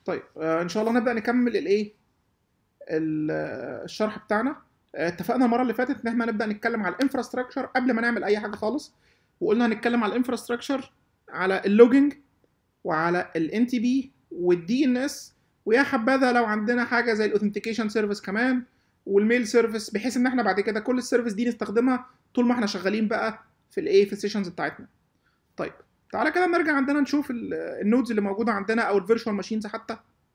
طيب آه، ان شاء الله نبدا نكمل الايه ال- آه، الشرح بتاعنا آه، اتفقنا المره اللي فاتت ان احنا نبدا نتكلم على الانفراستراكشر قبل ما نعمل اي حاجه خالص وقلنا هنتكلم على الانفراستراكشر على اللوجينج وعلى الان تي بي والدي ان اس ويا حبذا لو عندنا حاجه زي الاوثنتيكيشن سيرفيس كمان والميل سيرفيس بحيث ان احنا بعد كده كل السيرفيس دي نستخدمها طول ما احنا شغالين بقى في الايه في السيشنز بتاعتنا طيب تعالى كده نرجع عندنا نشوف ال- النودز اللي موجوده عندنا او الفيرتشوال ماشينز حتى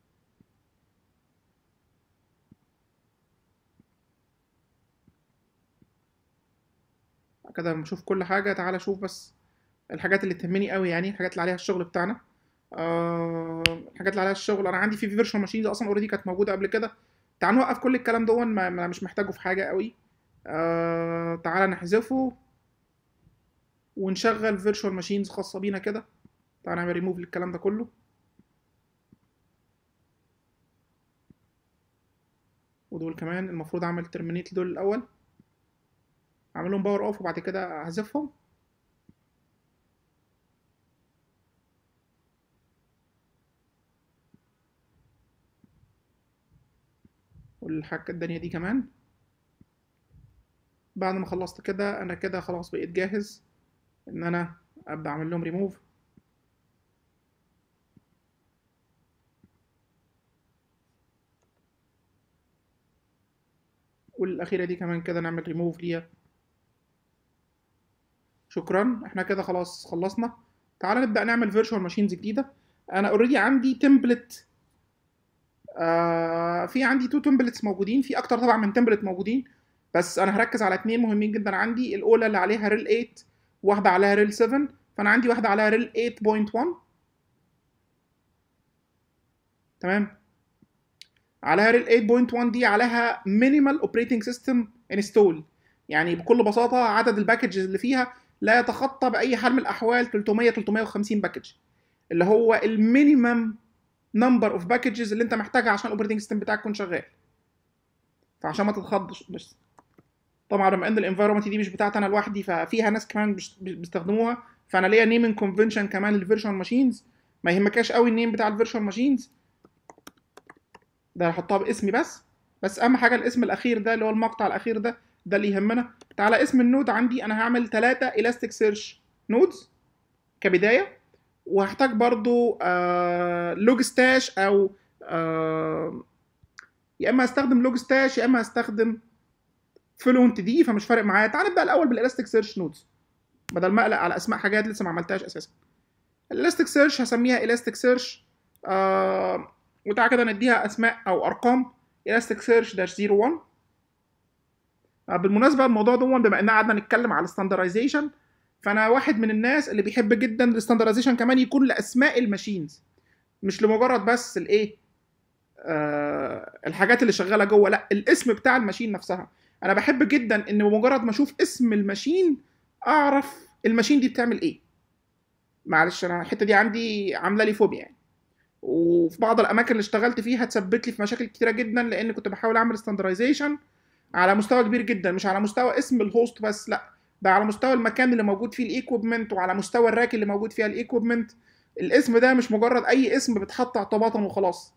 كده نشوف كل حاجه تعالى شوف بس الحاجات اللي تهمني قوي يعني الحاجات اللي عليها الشغل بتاعنا آه الحاجات اللي عليها الشغل انا عندي في فيرتشوال ماشينز اصلا اوريدي كانت موجوده قبل كده تعال نوقف كل الكلام دون ما ما- مش محتاجه في حاجه قوي آه تعالى نحذفه ونشغل فيرتشوال ماشينز خاصه بينا كده تعالى نعمل ريموف للكلام ده كله ودول كمان المفروض اعمل ترمينيت لدول الاول اعمل لهم باور اوف وبعد كده احذفهم والحاجة الدنيا دي كمان بعد ما خلصت كده انا كده خلاص بقيت جاهز ان انا ابدا اعمل لهم ريموف والاخيره دي كمان كده نعمل ريموف ليها شكرا احنا كده خلاص خلصنا تعال نبدا نعمل فيرتشوال ماشينز جديده انا اوريدي عندي تمبلت آه في عندي تو تمبلتس موجودين في اكتر طبعا من تمبلت موجودين بس انا هركز على اتنين مهمين جدا عندي الاولى اللي عليها ريل 8 واحده عليها ريل 7 فانا عندي واحده عليها ريل 8.1 تمام عليها ريل 8.1 دي عليها مينيمال اوبريتنج سيستم انستول يعني بكل بساطه عدد الباكجز اللي فيها لا يتخطى باي حال من الاحوال 300 350 باكج اللي هو المينيمم نمبر اوف باكجز اللي انت محتاجها عشان الاوبريتنج سيستم بتاعك يكون شغال فعشان ما تتخضش بس طبعا بما ان الانفايرمنت دي مش بتاعتي انا لوحدي ففيها ناس كمان بيش- بيستخدموها فانا ليا نيمنج كونفنشن كمان للفيرشوال ماشينز ما يهمكاش قوي النيم بتاع الفيرشوال ماشينز ده هحطها باسمي بس بس اهم حاجه الاسم الاخير ده اللي هو المقطع الاخير ده ده اللي يهمنا تعالى اسم النود عندي انا هعمل ثلاثة elastic search نودز كبدايه وهحتاج برضو آه لوج ستاش او آه يا اما هستخدم لوج ستاش يا اما هستخدم فلونت دي فمش فارق معايا تعال نبدا الاول بالالاستيك سيرش نودز بدل ما اقلق على اسماء حاجات لسه ما عملتهاش اساسا الالاستيك سيرش هسميها الاستيك سيرش آه وتعالى كده نديها اسماء او ارقام الاستيك سيرش داش 01 آه بالمناسبه الموضوع ده بما ان قعدنا نتكلم على الستاندرايزيشن فانا واحد من الناس اللي بيحب جدا الستاندرايزيشن كمان يكون لاسماء الماشينز مش لمجرد بس الايه آه الحاجات اللي شغاله جوه لا الاسم بتاع الماشين نفسها انا بحب جدا ان بمجرد ما اشوف اسم الماشين اعرف الماشين دي بتعمل ايه معلش انا الحته دي عندي عامله لي فوبيا يعني وفي بعض الاماكن اللي اشتغلت فيها اتثبت لي في مشاكل كتيره جدا لان كنت بحاول اعمل ستاندرايزيشن على مستوى كبير جدا مش على مستوى اسم الهوست بس لا ده على مستوى المكان اللي موجود فيه الايكويبمنت وعلى مستوى الراك اللي موجود فيها الايكويبمنت الاسم ده مش مجرد اي اسم بتحط اعتباطا وخلاص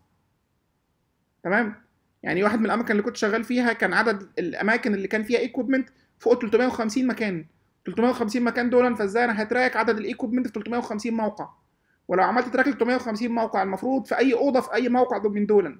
تمام يعني واحد من الاماكن اللي كنت شغال فيها كان عدد الاماكن اللي كان فيها ايكويبمنت فوق 350 مكان 350 مكان دول فازاي انا هتراك عدد الايكويبمنت في 350 موقع ولو عملت تراك ل 350 موقع المفروض في اي اوضه في اي موقع دول من دول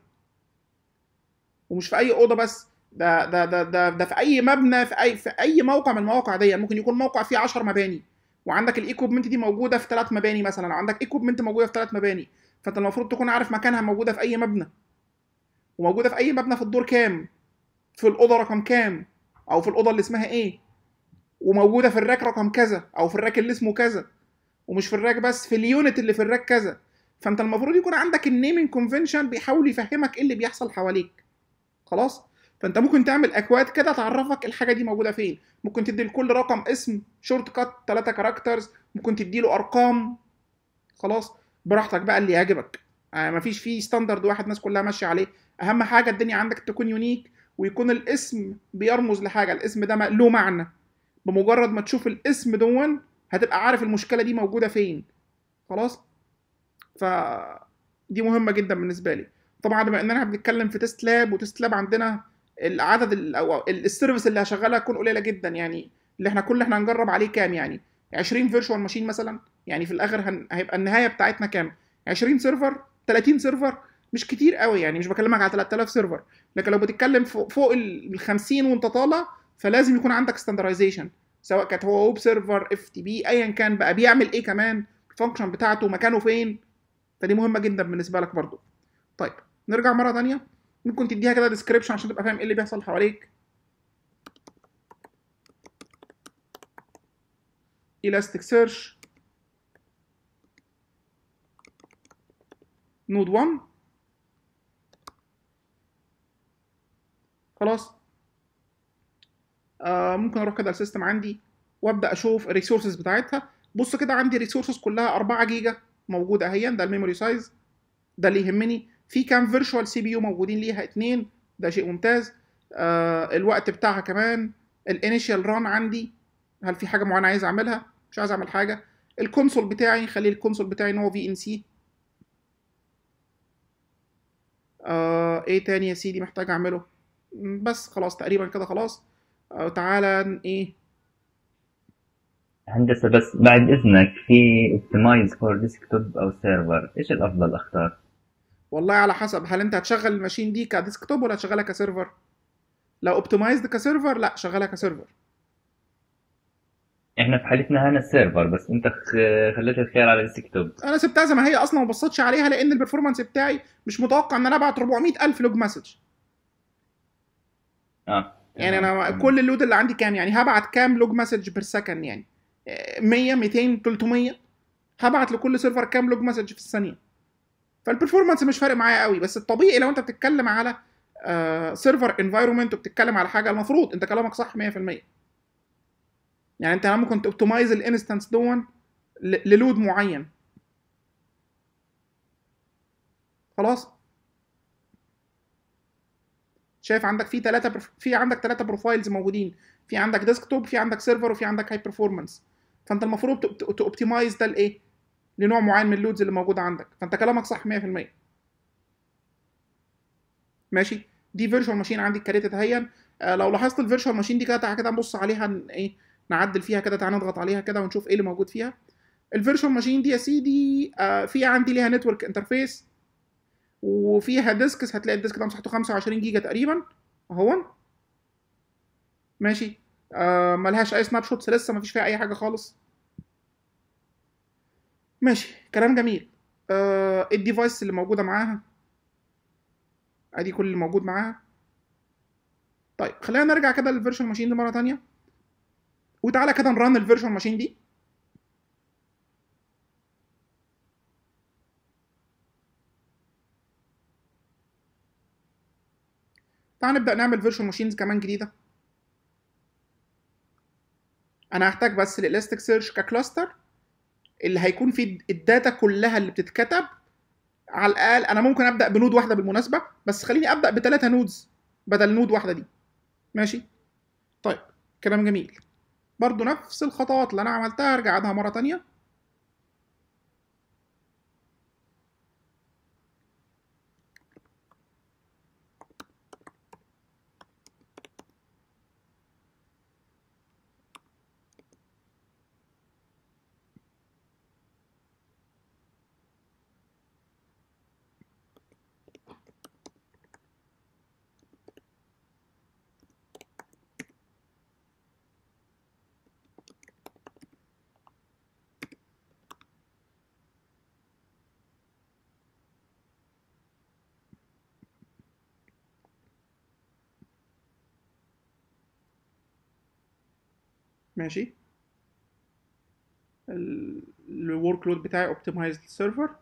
ومش في اي اوضه بس ده ده ده ده, ده في اي مبنى في اي في اي موقع من المواقع دي ممكن يكون موقع فيه 10 مباني وعندك الايكويبمنت دي موجوده في ثلاث مباني مثلا عندك ايكويبمنت موجوده في ثلاث مباني فانت المفروض تكون عارف مكانها موجوده في اي مبنى وموجوده في اي مبنى في الدور كام في الاوضه رقم كام او في الاوضه اللي اسمها ايه وموجوده في الراك رقم كذا او في الراك اللي اسمه كذا ومش في الراك بس في اليونت اللي في الراك كذا فانت المفروض يكون عندك النيمنج كونفنشن بيحاول يفهمك ايه اللي بيحصل حواليك خلاص فانت ممكن تعمل اكواد كده تعرفك الحاجه دي موجوده فين ممكن تدي لكل رقم اسم شورت كات 3 كاركترز ممكن تدي له ارقام خلاص براحتك بقى اللي يعجبك آه مفيش فيه ستاندرد واحد الناس كلها ماشيه عليه اهم حاجه الدنيا عندك تكون يونيك ويكون الاسم بيرمز لحاجه الاسم ده له معنى بمجرد ما تشوف الاسم دون هتبقى عارف المشكله دي موجوده فين خلاص ف دي مهمه جدا بالنسبه لي طبعا بما اننا بنتكلم في تيست لاب وتيست لاب عندنا العدد ال- او السيرفيس اللي هشغلها تكون قليله جدا يعني اللي احنا كل اللي احنا هنجرب عليه كام يعني 20 فيرتشوال ماشين مثلا يعني في الاخر هن... هيبقى النهايه بتاعتنا كام 20 سيرفر 30 سيرفر مش كتير قوي يعني مش بكلمك على 3000 سيرفر لكن لو بتتكلم فوق, فوق ال 50 وانت طالع فلازم يكون عندك ستاندرايزيشن سواء كانت هو ويب سيرفر اف تي بي ايا كان بقى بيعمل ايه كمان الفانكشن بتاعته مكانه فين فدي مهمه جدا بالنسبه لك برضو طيب نرجع مره ثانيه ممكن تديها كده ديسكريبشن عشان تبقى فاهم ايه اللي بيحصل حواليك elastic search نود 1 خلاص آه ممكن اروح كده السيستم عندي وابدا اشوف الريسورسز بتاعتها بص كده عندي ريسورسز كلها 4 جيجا موجوده اهي ده الميموري سايز ده اللي يهمني في كام فيرتشوال سي بي يو موجودين ليها اتنين ده شيء ممتاز آه الوقت بتاعها كمان الانيشال ران عندي هل في حاجه معينه عايز اعملها مش عايز اعمل حاجه الكونسول بتاعي خلي الكونسول بتاعي ان هو في ان سي آه ايه تاني يا سيدي محتاج اعمله م، بس خلاص تقريبا كده خلاص آه تعالى ن- ايه هندسة بس بعد إذنك في optimize for desktop أو server إيش الأفضل أختار؟ والله على حسب هل انت هتشغل الماشين دي كديسكتوب ولا هتشغلها كسيرفر لو اوبتمايزد كسيرفر لا شغلها كسيرفر إحنا في حالتنا هنا السيرفر بس أنت خ- خليت الخيار على الديسكتوب انا سبتها زي ما هي اصلا ما بصيتش عليها لان البرفورمانس بتاعي مش متوقع ان انا ابعت 400 الف لوج مسج آه يعني تمام انا تمام كل اللود اللي عندي كام يعني هبعت كام لوج مسج بير سكند يعني آه، 100 200 300 هبعت لكل سيرفر كام لوج مسج في الثانيه فالبرفورمانس مش فارق معايا قوي بس الطبيعي لو انت بتتكلم على سيرفر انفايرمنت وبتتكلم على حاجه المفروض انت كلامك صح 100% يعني انت ممكن توبتمايز الانستنس دون ل- للود معين خلاص شايف عندك في ثلاثه في عندك ثلاثه بروفايلز موجودين في عندك ديسكتوب في عندك سيرفر وفي عندك هاي برفورمانس فانت المفروض توبتمايز ده لايه لنوع معين من اللودز اللي موجوده عندك فانت كلامك صح 100% ماشي دي فيرتشوال ماشين عندي كريتد اهي آه لو لاحظت الفيرتشوال ماشين دي كده تعالى كده نبص عليها ن- ايه نعدل فيها كده تعالى نضغط عليها كده ونشوف ايه اللي موجود فيها الفيرتشوال ماشين دي يا سيدي آه في عندي ليها نتورك انترفيس وفيها ديسكس هتلاقي الديسك ده مساحته 25 جيجا تقريبا اهو ماشي آه ملهاش اي سناب شوتس لسه مفيش فيها اي حاجه خالص ماشي كلام جميل آه الديفايس اللي موجوده معاها ادي كل اللي موجود معاها طيب خلينا نرجع كده للفيرشوال ماشين دي مره تانية وتعالى كده نرن الفيرشوال ماشين دي تعال نبدا نعمل فيرشوال ماشينز كمان جديده انا هحتاج بس الالاستيك سيرش ككلاستر اللي هيكون فيه الداتا كلها اللي بتتكتب على الاقل انا ممكن ابدا بنود واحده بالمناسبه بس خليني ابدا بثلاثه نودز بدل نود واحده دي ماشي طيب كلام جميل برضو نفس الخطوات اللي انا عملتها ارجع اعيدها مره تانية ماشي الورك لود بتاعي اوبتمايزد سيرفر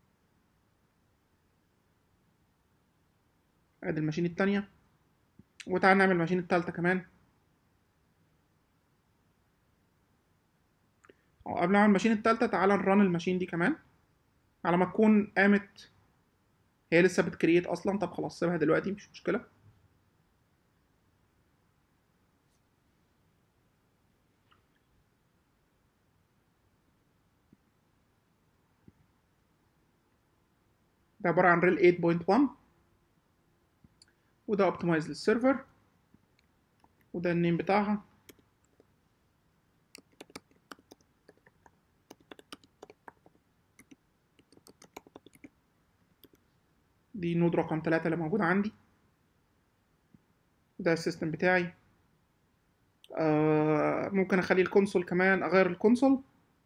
ادي الماشين التانية وتعال نعمل الماشين التالتة كمان أو قبل ما اعمل الماشين التالتة تعال نرن الماشين دي كمان على ما تكون قامت هي لسه بتكريت اصلا طب خلاص سيبها دلوقتي مش مشكلة ده عباره عن ريل 8.1 وده اوبتمايز للسيرفر وده النيم بتاعها دي نود رقم 3 اللي موجود عندي ده السيستم بتاعي آه ممكن اخلي الكونسول كمان اغير الكونسول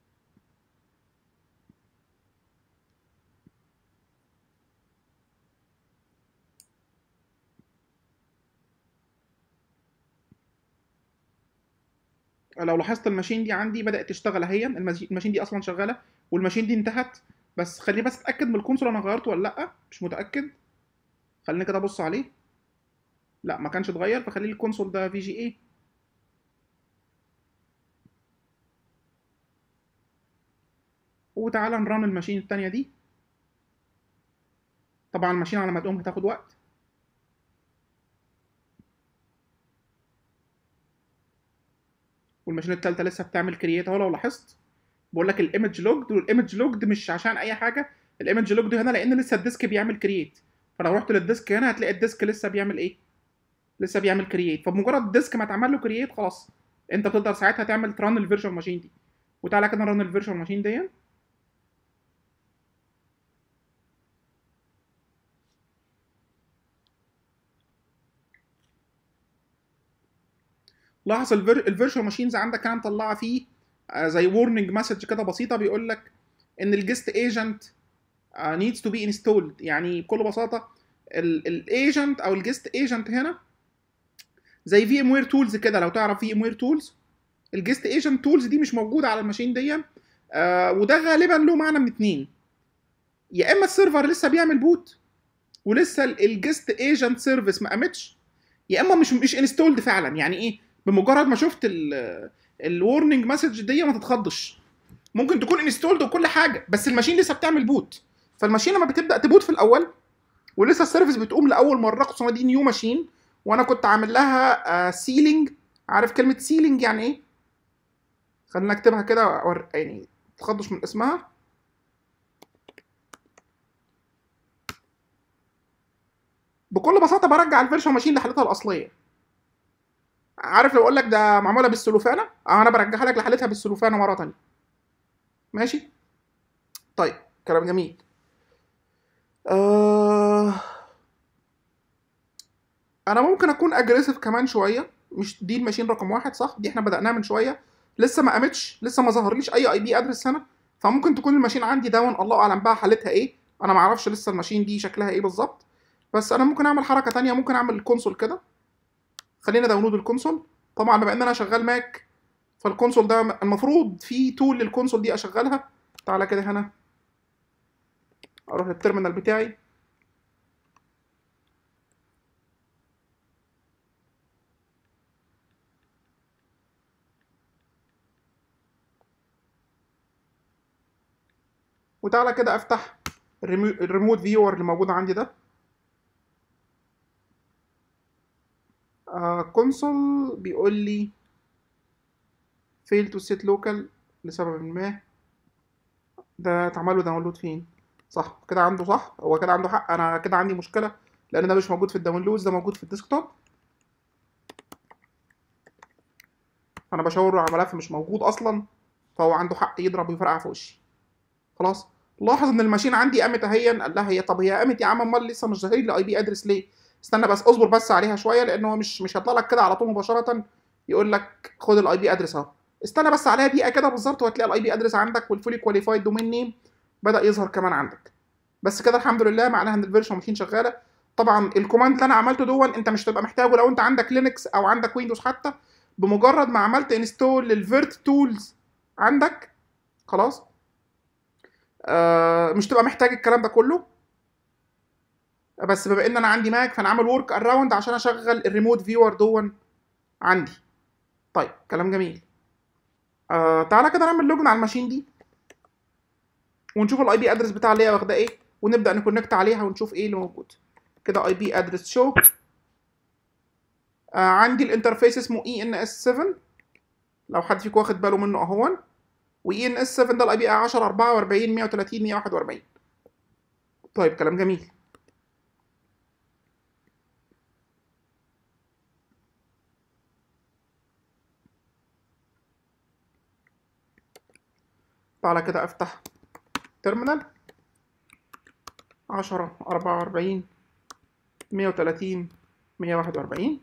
لو لاحظت الماشين دي عندي بدأت تشتغل اهي الماشي- الماشين دي اصلا شغاله والماشين دي انتهت بس خليني بس اتاكد من الكونسول انا غيرته ولا لا مش متاكد خليني كده ابص عليه لا ما كانش اتغير فخلي لي الكونسول ده في جي اي وتعالى نران الماشين التانية دي طبعا الماشين على ما تقوم هتاخد وقت والماشين التالتة لسه بتعمل كرييت اهو لو لاحظت بقول لك الايمج لوجد والايمج لوجد مش عشان اي حاجه الايمج لوجد هنا لان لسه الديسك بيعمل كرييت فلو رحت للديسك هنا هتلاقي الديسك لسه بيعمل ايه لسه بيعمل كرييت فبمجرد الديسك ما اتعمل له كرييت خلاص انت بتقدر ساعتها تعمل تران الفيرتشوال ماشين دي وتعالى كده نرن الفيرتشوال ماشين دي لاحظ الفيرتشوال ماشينز عندك كان مطلعه فيه آه، زي warning مسج كده بسيطه بيقول لك ان الجست ايجنت needs to be installed يعني بكل بساطه الايجنت او الجست ايجنت هنا زي في ام وير تولز كده لو تعرف في ام وير تولز الجست ايجنت تولز دي مش موجوده على الماشين دي آه وده غالبا له معنى من اتنين يا اما السيرفر لسه بيعمل بوت ولسه الجست ايجنت سيرفيس ما قامتش يا اما مش مش انستولد فعلا يعني ايه بمجرد ما شفت الورنينج مسج دي ما تتخضش ممكن تكون انستولد وكل حاجه بس الماشين لسه بتعمل بوت فالماشين لما بتبدا تبوت في الاول ولسه السيرفيس بتقوم لاول مره خصوصا دي نيو ماشين وانا كنت عامل لها سيلينج عارف كلمه سيلينج يعني ايه خلينا اكتبها كده أور- يعني تخضش من اسمها بكل بساطه برجع الفيرشن ماشين لحالتها الاصليه عارف لو اقول لك ده معموله بالسلوفانه اه انا برجعها لك لحالتها بالسلوفانه مره تانية ماشي طيب كلام جميل آه... انا ممكن اكون اجريسيف كمان شويه مش دي الماشين رقم واحد صح دي احنا بدأناها من شويه لسه ما قامتش لسه ما ظهرليش اي اي بي ادرس هنا فممكن تكون الماشين عندي داون الله اعلم بقى حالتها ايه انا ما اعرفش لسه الماشين دي شكلها ايه بالظبط بس انا ممكن اعمل حركه تانية ممكن اعمل الكونسول كده خلينا داونلود الكونسول طبعا بما ان انا شغال ماك فالكونسول ده المفروض في تول للكونسول دي اشغلها تعالى كده هنا اروح للتيرمينال بتاعي وتعالى كده افتح الريمو- الريموت فيور اللي موجود عندي ده كونسول بيقول لي fail to set local لسبب ما ده اتعمل له داونلود فين صح كده عنده صح هو كده عنده حق انا كده عندي مشكله لان ده مش موجود في الداونلودز ده موجود في الديسكتوب انا بشاور على ملف مش موجود اصلا فهو عنده حق يضرب ويفرقع في وشي خلاص لاحظ ان الماشين عندي قامت اهيا قال لها هي طب هي قامت يا عم امال لسه مش ظاهر لي اي بي ادرس ليه استنى بس اصبر بس عليها شويه لان هو مش مش هيطلع لك كده على طول مباشره يقول لك خد الاي بي ادرس اهو استنى بس عليها دقيقه كده بالظبط وهتلاقي الاي بي ادرس عندك والفولي كواليفايد دومين نيم بدا يظهر كمان عندك بس كده الحمد لله معناها ان الفيرجن ماشين شغاله طبعا الكوماند اللي انا عملته دون انت مش هتبقى محتاجه لو انت عندك لينكس او عندك ويندوز حتى بمجرد ما عملت انستول للفيرت تولز عندك خلاص آه مش تبقى محتاج الكلام ده كله بس بما ان انا عندي ماك فانا عامل ورك اراوند عشان اشغل الريموت فيور دون عندي طيب كلام جميل آه تعالى كده نعمل لوجن على الماشين دي ونشوف الاي بي ادرس بتاع اللي هي واخده ايه ونبدا نكونكت عليها ونشوف ايه اللي موجود كده اي بي ادرس شو آه عندي الانترفيس اسمه اي ان اس 7 لو حد فيكم واخد باله منه اهون واي ان اس 7 ده الاي بي 10 44 130 141 طيب كلام جميل تعالى كده افتح تيرمينال عشرة أربعة وأربعين مية وتلاتين مية واحد وأربعين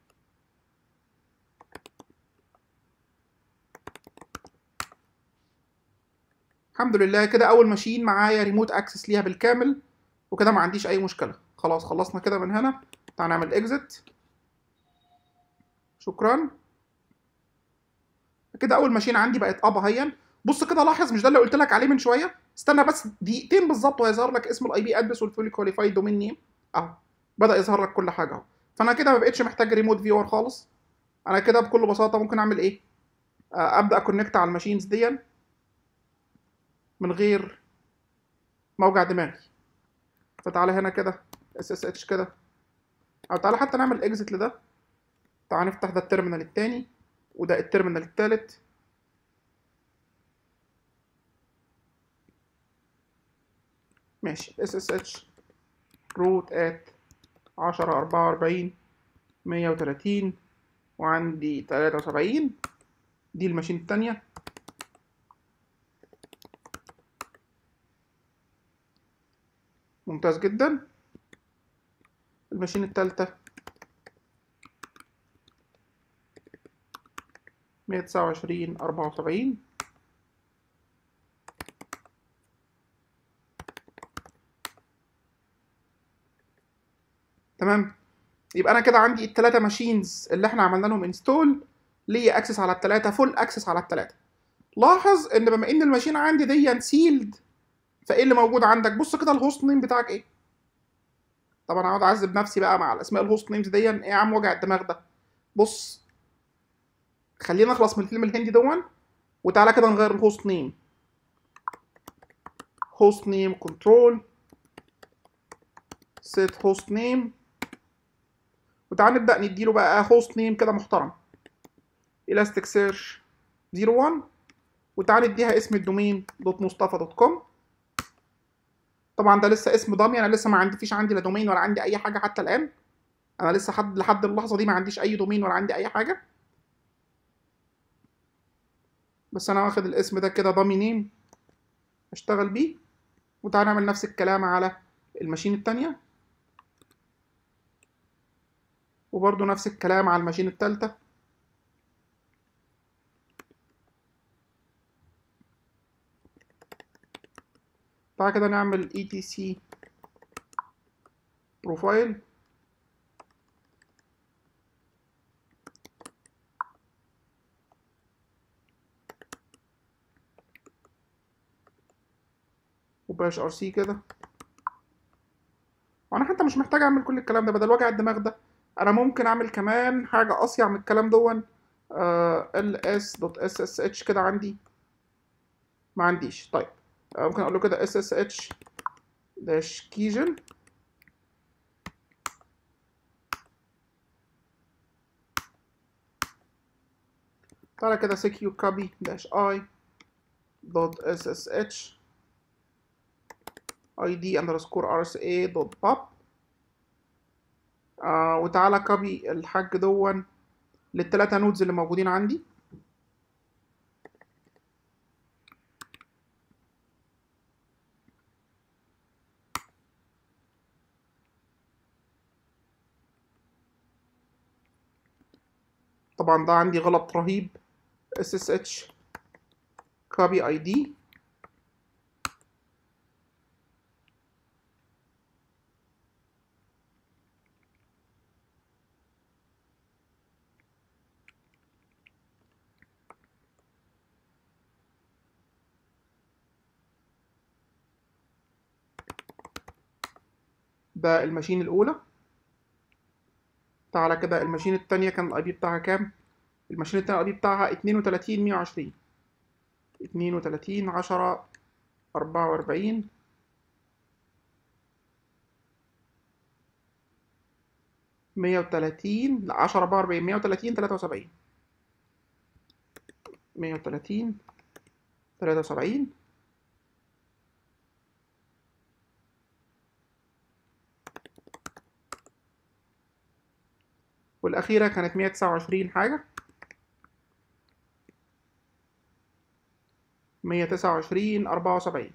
الحمد لله كده أول ماشين معايا ريموت أكسس ليها بالكامل وكده ما عنديش أي مشكلة خلاص خلصنا كده من هنا تعال نعمل إكزit شكرا كده أول ماشين عندي بقت أب اهيا بص كده لاحظ مش ده اللي قلت لك عليه من شويه استنى بس دقيقتين بالظبط وهيظهر لك اسم الاي بي ادرس والفولي كواليفايد دومين نيم اهو بدا يظهر لك كل حاجه اهو فانا كده ما بقتش محتاج ريموت فيور خالص انا كده بكل بساطه ممكن اعمل ايه آه، ابدا اكونكت على الماشينز دي من غير موجع دماغي فتعالى هنا كده اس اس اتش كده او تعالى حتى نعمل اكزit لده تعالى نفتح ده التيرمينال التاني وده التيرمينال التالت ماشي ssh root at عشرة أربعة وأربعين مية وتلاتين وعندي تلاتة وسبعين دي الماشين التانية ممتاز جدا الماشين التالتة مية تسعة وعشرين أربعة وسبعين تمام يبقى انا كده عندي الثلاثه ماشينز اللي احنا عملنا لهم انستول ليا اكسس على الثلاثه فول اكسس على الثلاثه لاحظ ان بما ان الماشين عندي دي سيلد فايه اللي موجود عندك بص كده الهوست نيم بتاعك ايه طبعا اقعد اعذب نفسي بقى مع الاسماء الهوست نيمز دي ايه يا عم وجع الدماغ ده بص خلينا نخلص من الفيلم الهندي دون وتعالى كده نغير الهوست نيم هوست نيم كنترول سيت هوست نيم وتعال نبدأ نديله بقى هوست نيم كده محترم elastic search 01 وتعال نديها اسم الدومين دوت مصطفى دوت كوم طبعا ده لسه اسم ضامي انا لسه ما عندي فيش عندي لا دومين ولا عندي اي حاجه حتى الان انا لسه حد لحد اللحظه دي ما عنديش اي دومين ولا عندي اي حاجه بس انا واخد الاسم ده كده ضامي نيم اشتغل بيه وتعال نعمل نفس الكلام على الماشين التانية وبرضه نفس الكلام على الماشين التالتة تعالى كده نعمل etc بروفايل وباش ار سي كده وانا حتى مش محتاج اعمل كل الكلام ده بدل وجع الدماغ ده انا ممكن اعمل كمان حاجه اصيع من الكلام دون ال اس دوت اس اس اتش كده عندي ما عنديش طيب آه، ممكن اقول له كده اس اس اتش داش كيجن تعالى كده سكيو كوبي داش اي دوت اس اس اتش اي دي اندرسكور ار اس اي دوت باب آه وتعالى كوبي الحاج دون للتلاتة نودز اللي موجودين عندي طبعا ده عندي غلط رهيب ssh copy id ده الماشين الأولى تعالى كده الماشين التانية كان الاي بي بتاعها كام؟ الماشين التانية الاي بي بتاعها اتنين وتلاتين مية وعشرين اتنين وتلاتين عشرة أربعة وأربعين مية وتلاتين لا عشرة أربعة وأربعين مية وتلاتين تلاتة وسبعين مية وتلاتين تلاتة وسبعين والاخيره كانت 129 حاجه 129 74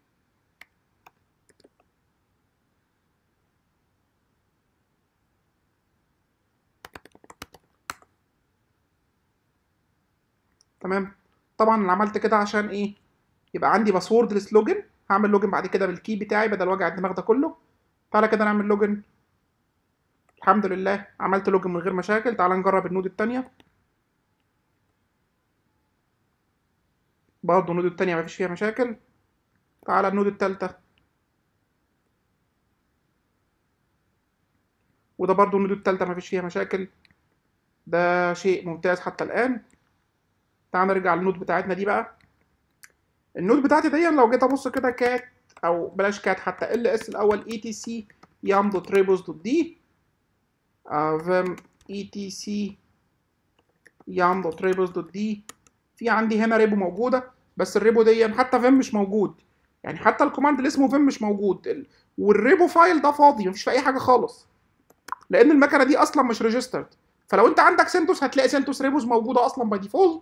تمام طبعا انا عملت كده عشان ايه يبقى عندي باسورد لوجن هعمل لوجن بعد كده بالكي بتاعي بدل وجع الدماغ ده كله تعالى كده نعمل لوجن الحمد لله عملت لوجن من غير مشاكل تعالى نجرب النود التانية برضه النود التانية مفيش فيها مشاكل تعالى النود التالتة وده برضه النود التالتة مفيش فيها مشاكل ده شيء ممتاز حتى الآن تعال نرجع للنود بتاعتنا دي بقى النود بتاعتي دي لو جيت ابص كده كات او بلاش كات حتى ال اس الاول اي تي سي يام دوت ريبوز دوت دي فيم اي تي سي يام دوت ريبوز دوت دي في عندي هنا ريبو موجوده بس الريبو دي حتى فيم مش موجود يعني حتى الكوماند اللي اسمه فيم مش موجود ال- والريبو فايل ده فاضي مفيش فيه اي حاجه خالص لان المكنه دي اصلا مش ريجسترد فلو انت عندك سنتوس هتلاقي سنتوس ريبوز موجوده اصلا باي ديفولت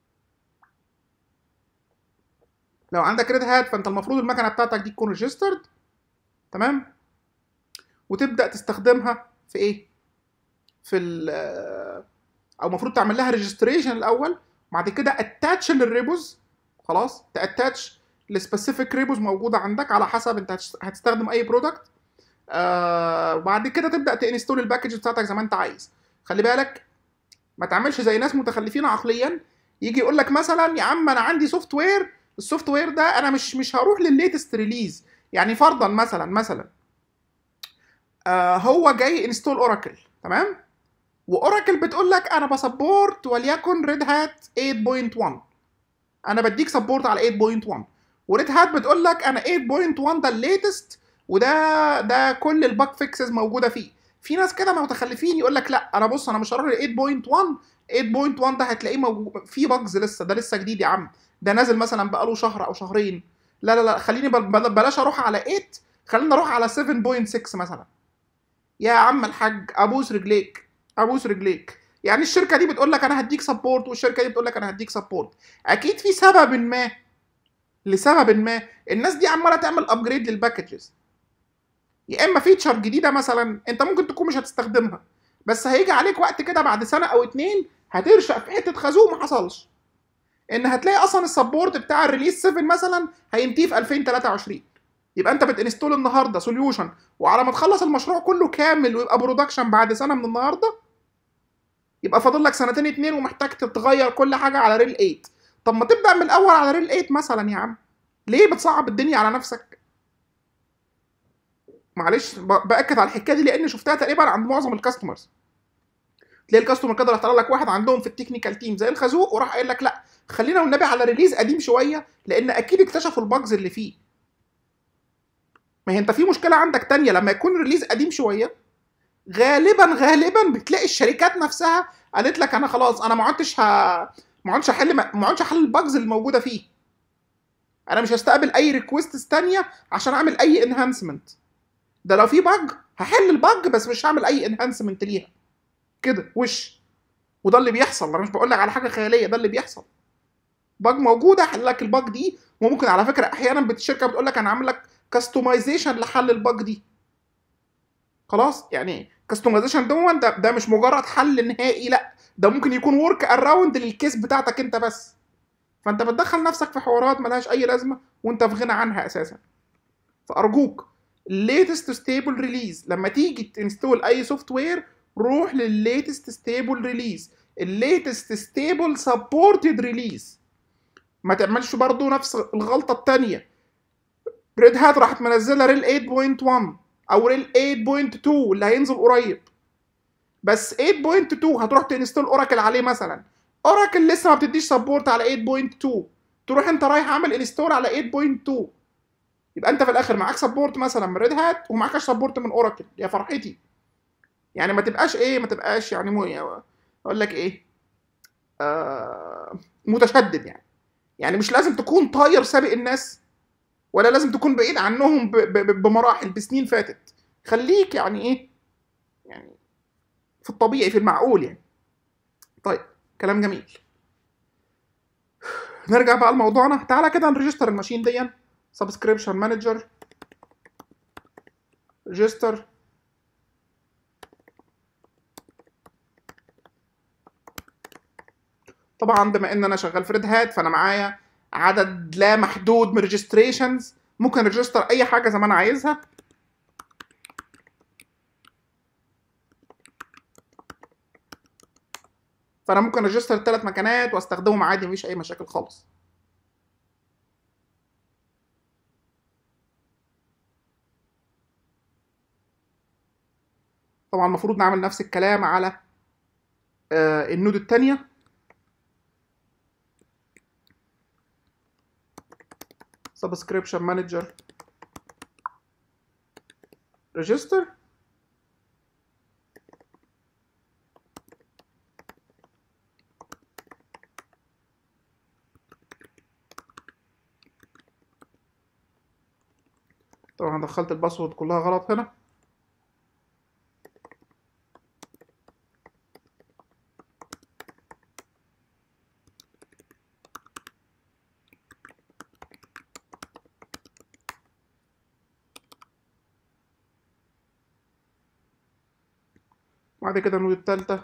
لو عندك ريد هات فانت المفروض المكنه بتاعتك دي تكون ريجسترد تمام وتبدا تستخدمها في ايه في ال او المفروض تعمل لها ريجستريشن الاول بعد كده اتاتش للريبوز خلاص تاتاتش لسبيسيفيك ريبوز موجوده عندك على حسب انت هتش- هتستخدم اي برودكت آه وبعد كده تبدا تنستول الباكج بتاعتك زي ما انت عايز خلي بالك ما تعملش زي ناس متخلفين عقليا يجي يقول لك مثلا يا عم انا عندي سوفت وير السوفت وير ده انا مش مش هروح للليتست ريليز يعني فرضا مثلا مثلا آه هو جاي انستول اوراكل تمام واوراكل بتقول لك انا بسبورت وليكن ريد هات 8.1 انا بديك سبورت على 8.1 وريد هات بتقول لك انا 8.1 ده الليتست وده ده كل الباك فيكسز موجوده فيه في ناس كده متخلفين يقول لك لا انا بص انا مش هروح ل 8.1 8.1 ده هتلاقيه موجود فيه باجز لسه ده لسه جديد يا عم ده نازل مثلا بقاله شهر او شهرين لا لا لا خليني بل- بل- بلاش اروح على 8 خلينا نروح على 7.6 مثلا يا عم الحاج ابوس رجليك ابوس رجليك يعني الشركه دي بتقول لك انا هديك سبورت والشركه دي بتقول لك انا هديك سبورت اكيد في سبب ما لسبب ما الناس دي عماله تعمل ابجريد للباكجز يا اما فيتشر جديده مثلا انت ممكن تكون مش هتستخدمها بس هيجي عليك وقت كده بعد سنه او اتنين هترشق في حته خازوق ما حصلش ان هتلاقي اصلا السبورت بتاع الريليز 7 مثلا هينتهي في 2023 يبقى انت بتنستول النهارده سوليوشن وعلى ما تخلص المشروع كله كامل ويبقى برودكشن بعد سنه من النهارده يبقى فاضل لك سنتين اتنين ومحتاج تتغير كل حاجه على ريل 8 طب ما تبدا من الاول على ريل 8 مثلا يا عم ليه بتصعب الدنيا على نفسك معلش ب- باكد على الحكايه دي لان شفتها تقريبا عند معظم الكاستمرز تلاقي الكاستمر كده راح طلع لك واحد عندهم في التكنيكال تيم زي الخازوق وراح قايل لك لا خلينا والنبي على ريليز قديم شويه لان اكيد اكتشفوا الباجز اللي فيه ما هي انت في مشكله عندك تانية لما يكون ريليز قديم شويه غالبا غالبا بتلاقي الشركات نفسها قالت لك انا خلاص انا ما عدتش ه... ما عدتش احل ما عدتش احل الباجز اللي موجوده فيه انا مش هستقبل اي ريكويستس تانية عشان اعمل اي انهانسمنت ده لو في باج هحل الباج بس مش هعمل اي انهانسمنت ليها كده وش وده اللي بيحصل انا مش بقول لك على حاجه خياليه ده اللي بيحصل باج موجوده احل لك الباج دي وممكن على فكره احيانا بت- الشركه بتقول لك انا عامل لك كاستمايزيشن لحل الباج دي خلاص يعني كاستمايزيشن ده ده, ده مش مجرد حل نهائي لا ده ممكن يكون ورك اراوند للكيس بتاعتك انت بس فانت بتدخل نفسك في حوارات ملهاش اي لازمه وانت في غنى عنها اساسا فارجوك الليتست ستيبل ريليز لما تيجي تنستول اي سوفت وير روح للليتست ستيبل ريليز الليتست ستيبل سبورتد ريليز ما تعملش برضو نفس الغلطه الثانيه ريد هات راحت منزله ريل 8.1 او ريل 8.2 اللي هينزل قريب بس 8.2 هتروح تنستول اوراكل عليه مثلا اوراكل لسه ما بتديش سبورت على 8.2 تروح انت رايح عامل انستول على 8.2 يبقى انت في الاخر معاك سبورت مثلا من ريد هات ومعاكش سبورت من اوراكل يا فرحتي يعني ما تبقاش ايه ما تبقاش يعني مو اقول لك ايه آه متشدد يعني يعني مش لازم تكون طاير سابق الناس ولا لازم تكون بعيد عنهم ب- ب- ب- بمراحل بسنين فاتت خليك يعني ايه يعني في الطبيعي في المعقول يعني طيب كلام جميل نرجع بقى لموضوعنا تعالى كده نريجستر الماشين دي سبسكريبشن مانجر ريجستر طبعا بما ان انا شغال في ريد هات فانا معايا عدد لا محدود من ريجستريشنز ممكن ريجستر اي حاجه زي ما انا عايزها فانا ممكن ريجستر الثلاث مكانات واستخدمهم عادي مفيش اي مشاكل خالص طبعا المفروض نعمل نفس الكلام على آه، النود الثانيه subscription manager register طبعا دخلت الباسورد كلها غلط هنا بعد كده النود التالتة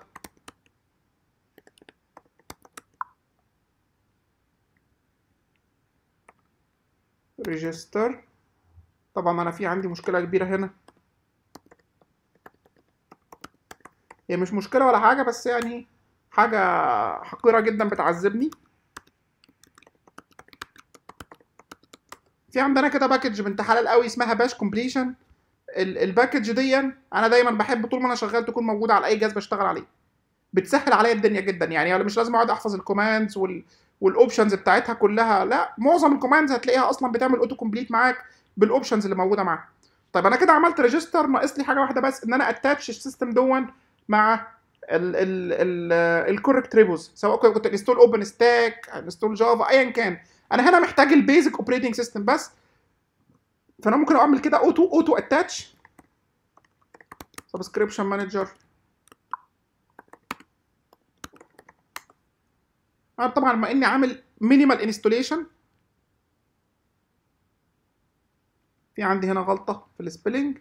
ريجستر طبعا انا في عندي مشكلة كبيرة هنا هي مش مشكلة ولا حاجة بس يعني حاجة حقيرة جدا بتعذبني في عندنا كده باكج بنت حلال قوي اسمها باش كومبليشن الباكج دي انا دايما بحب طول ما انا شغال تكون موجوده على اي جهاز بشتغل عليه بتسهل عليا الدنيا جدا يعني ولا مش لازم اقعد احفظ الكوماندز وال والاوبشنز بتاعتها كلها لا معظم الكوماندز هتلاقيها اصلا بتعمل اوتو كومبليت معاك بالاوبشنز اللي موجوده معاها طيب انا كده عملت ريجستر ناقص لي حاجه واحده بس ان انا اتاتش السيستم دون مع الكوركت ريبوز سواء كنت انستول اوبن ستاك انستول جافا ايا كان انا هنا محتاج البيزك اوبريتنج سيستم بس فانا ممكن اعمل كده اوتو اوتو اتاتش سبسكريبشن مانجر انا طبعا بما اني عامل مينيمال انستوليشن في عندي هنا غلطه في السبيلنج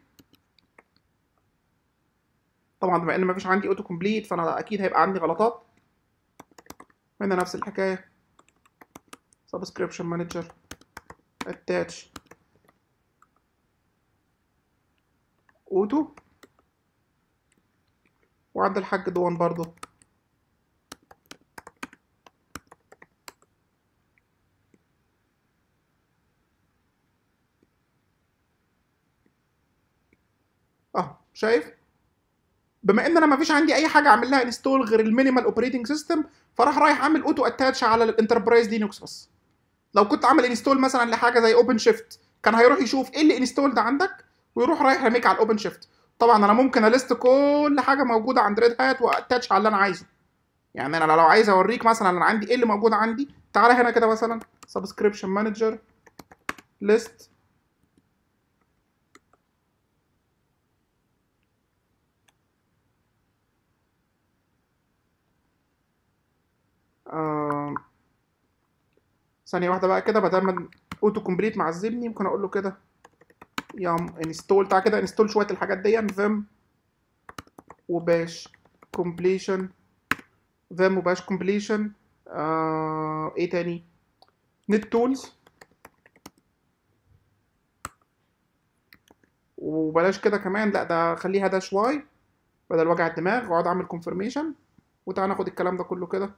طبعا بما ان مفيش عندي اوتو كومبليت فانا اكيد هيبقى عندي غلطات هنا نفس الحكايه سبسكريبشن مانجر اتاتش اوتو وعند الحاج دون برضو اه شايف بما ان انا ما فيش عندي اي حاجه اعمل لها انستول غير المينيمال اوبريتنج سيستم فراح رايح اعمل اوتو اتاتش على الانتربرايز لينكس بس لو كنت عامل انستول مثلا لحاجه زي اوبن شيفت كان هيروح يشوف ايه اللي انستول ده عندك ويروح رايح رميك على الاوبن شيفت طبعا انا ممكن اليست كل حاجه موجوده عند ريد هات واتاتش على اللي انا عايزه يعني انا لو عايز اوريك مثلا انا عندي ايه اللي موجود عندي تعالى هنا كده مثلا سبسكريبشن مانجر ليست آه... ثانية واحدة بقى كده بدل ما اوتو كومبليت معذبني ممكن اقول له كده يام انستول تعالى كده انستول شوية الحاجات دي فيم وباش كومبليشن فيم وباش كومبليشن آه... ايه تاني نت تولز وبلاش كده كمان لا ده خليها داش واي بدل وجع الدماغ واقعد اعمل كونفirmation وتعالى ناخد الكلام ده كله كده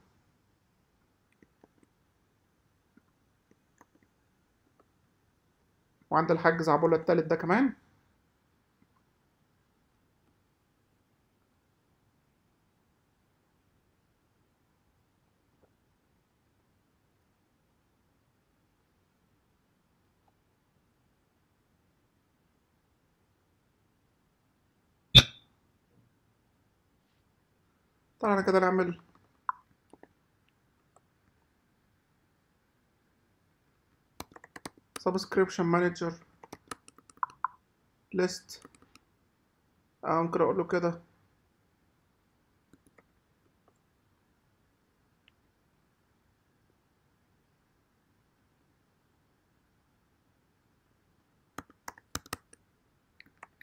وعند الحاج زعبولة التالت ده كمان تعالى كده نعمل subscription manager list آه ممكن اقول له كده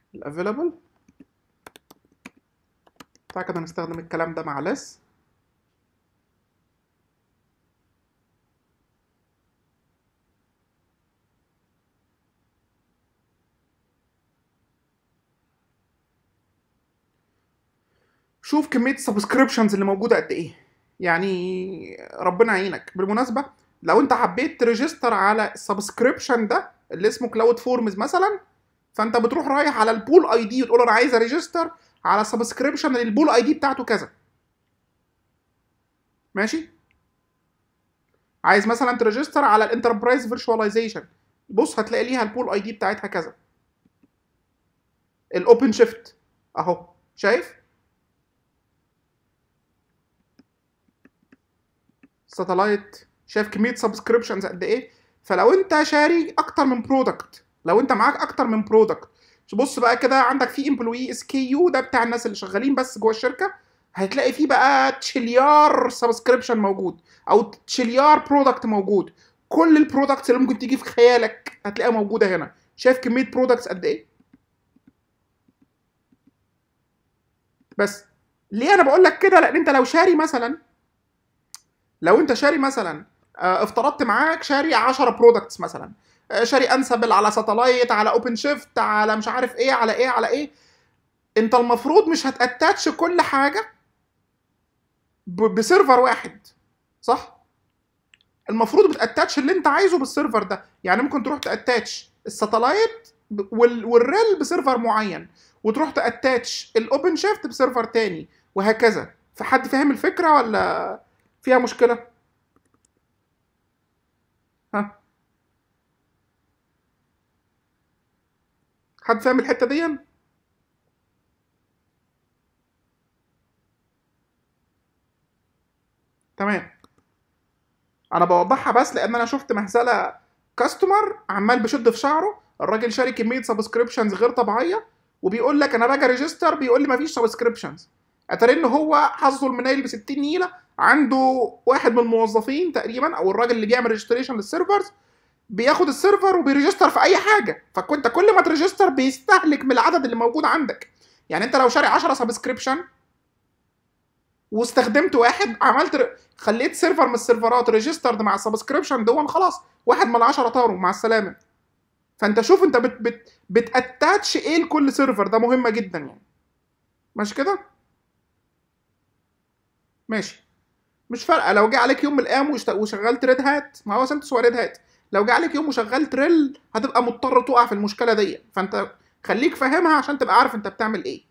الافيلابل تعالى كده نستخدم الكلام ده مع less شوف كمية السبسكريبشنز اللي موجودة قد ايه يعني ربنا يعينك بالمناسبة لو انت حبيت تريجستر على السبسكريبشن ده اللي اسمه كلاود فورمز مثلا فانت بتروح رايح على البول اي دي وتقول انا عايز اريجستر على سبسكريبشن البول اي دي بتاعته كذا ماشي عايز مثلا تريجستر على الانتربرايز فيرتشواليزيشن بص هتلاقي ليها البول اي دي بتاعتها كذا الاوبن شيفت اهو شايف ساتلايت شايف كميه سبسكريبشنز قد ايه فلو انت شاري اكتر من برودكت لو انت معاك اكتر من برودكت بص بقى كده عندك في امبلوي اس كي يو ده بتاع الناس اللي شغالين بس جوه الشركه هتلاقي فيه بقى تشيليار سبسكريبشن موجود او تشيليار برودكت موجود كل البرودكتس اللي ممكن تيجي في خيالك هتلاقيها موجوده هنا شايف كميه برودكتس قد ايه بس ليه انا بقول لك كده لان انت لو شاري مثلا لو انت شاري مثلا اه افترضت معاك شاري 10 برودكتس مثلا اه شاري انسبل على ساتلايت على اوبن شيفت على مش عارف ايه على ايه على ايه انت المفروض مش هتاتاتش كل حاجه بسيرفر واحد صح المفروض بتاتاتش اللي انت عايزه بالسيرفر ده يعني ممكن تروح تاتاتش الساتلايت والريل بسيرفر معين وتروح تاتاتش الاوبن شيفت بسيرفر تاني وهكذا فحد فاهم الفكره ولا فيها مشكله ها حد فاهم الحته دي تمام انا بوضحها بس لان انا شفت مهزله كاستمر عمال بيشد في شعره الراجل شاري كميه سبسكريبشنز غير طبيعيه وبيقول لك انا باجي ريجستر بيقول لي مفيش سبسكريبشنز اتاري ان هو حظه المنيل ب 60 نيله عنده واحد من الموظفين تقريبا او الراجل اللي بيعمل ريجستريشن للسيرفرز بياخد السيرفر وبيريجستر في اي حاجه فكنت كل ما تريجستر بيستهلك من العدد اللي موجود عندك يعني انت لو شاري 10 سبسكريبشن واستخدمت واحد عملت ر... خليت سيرفر من السيرفرات ريجسترد مع السبسكريبشن دون خلاص واحد من العشرة طاروا مع السلامه فانت شوف انت بت بت بتاتاتش ايه لكل سيرفر ده مهمه جدا يعني ماشي كده ماشي مش فارقه لو جه عليك يوم من الايام وشغلت ريد هات ما هو سنتوس ريد هات لو جه عليك يوم وشغلت ريل هتبقى مضطر تقع في المشكله دي فانت خليك فاهمها عشان تبقى عارف انت بتعمل ايه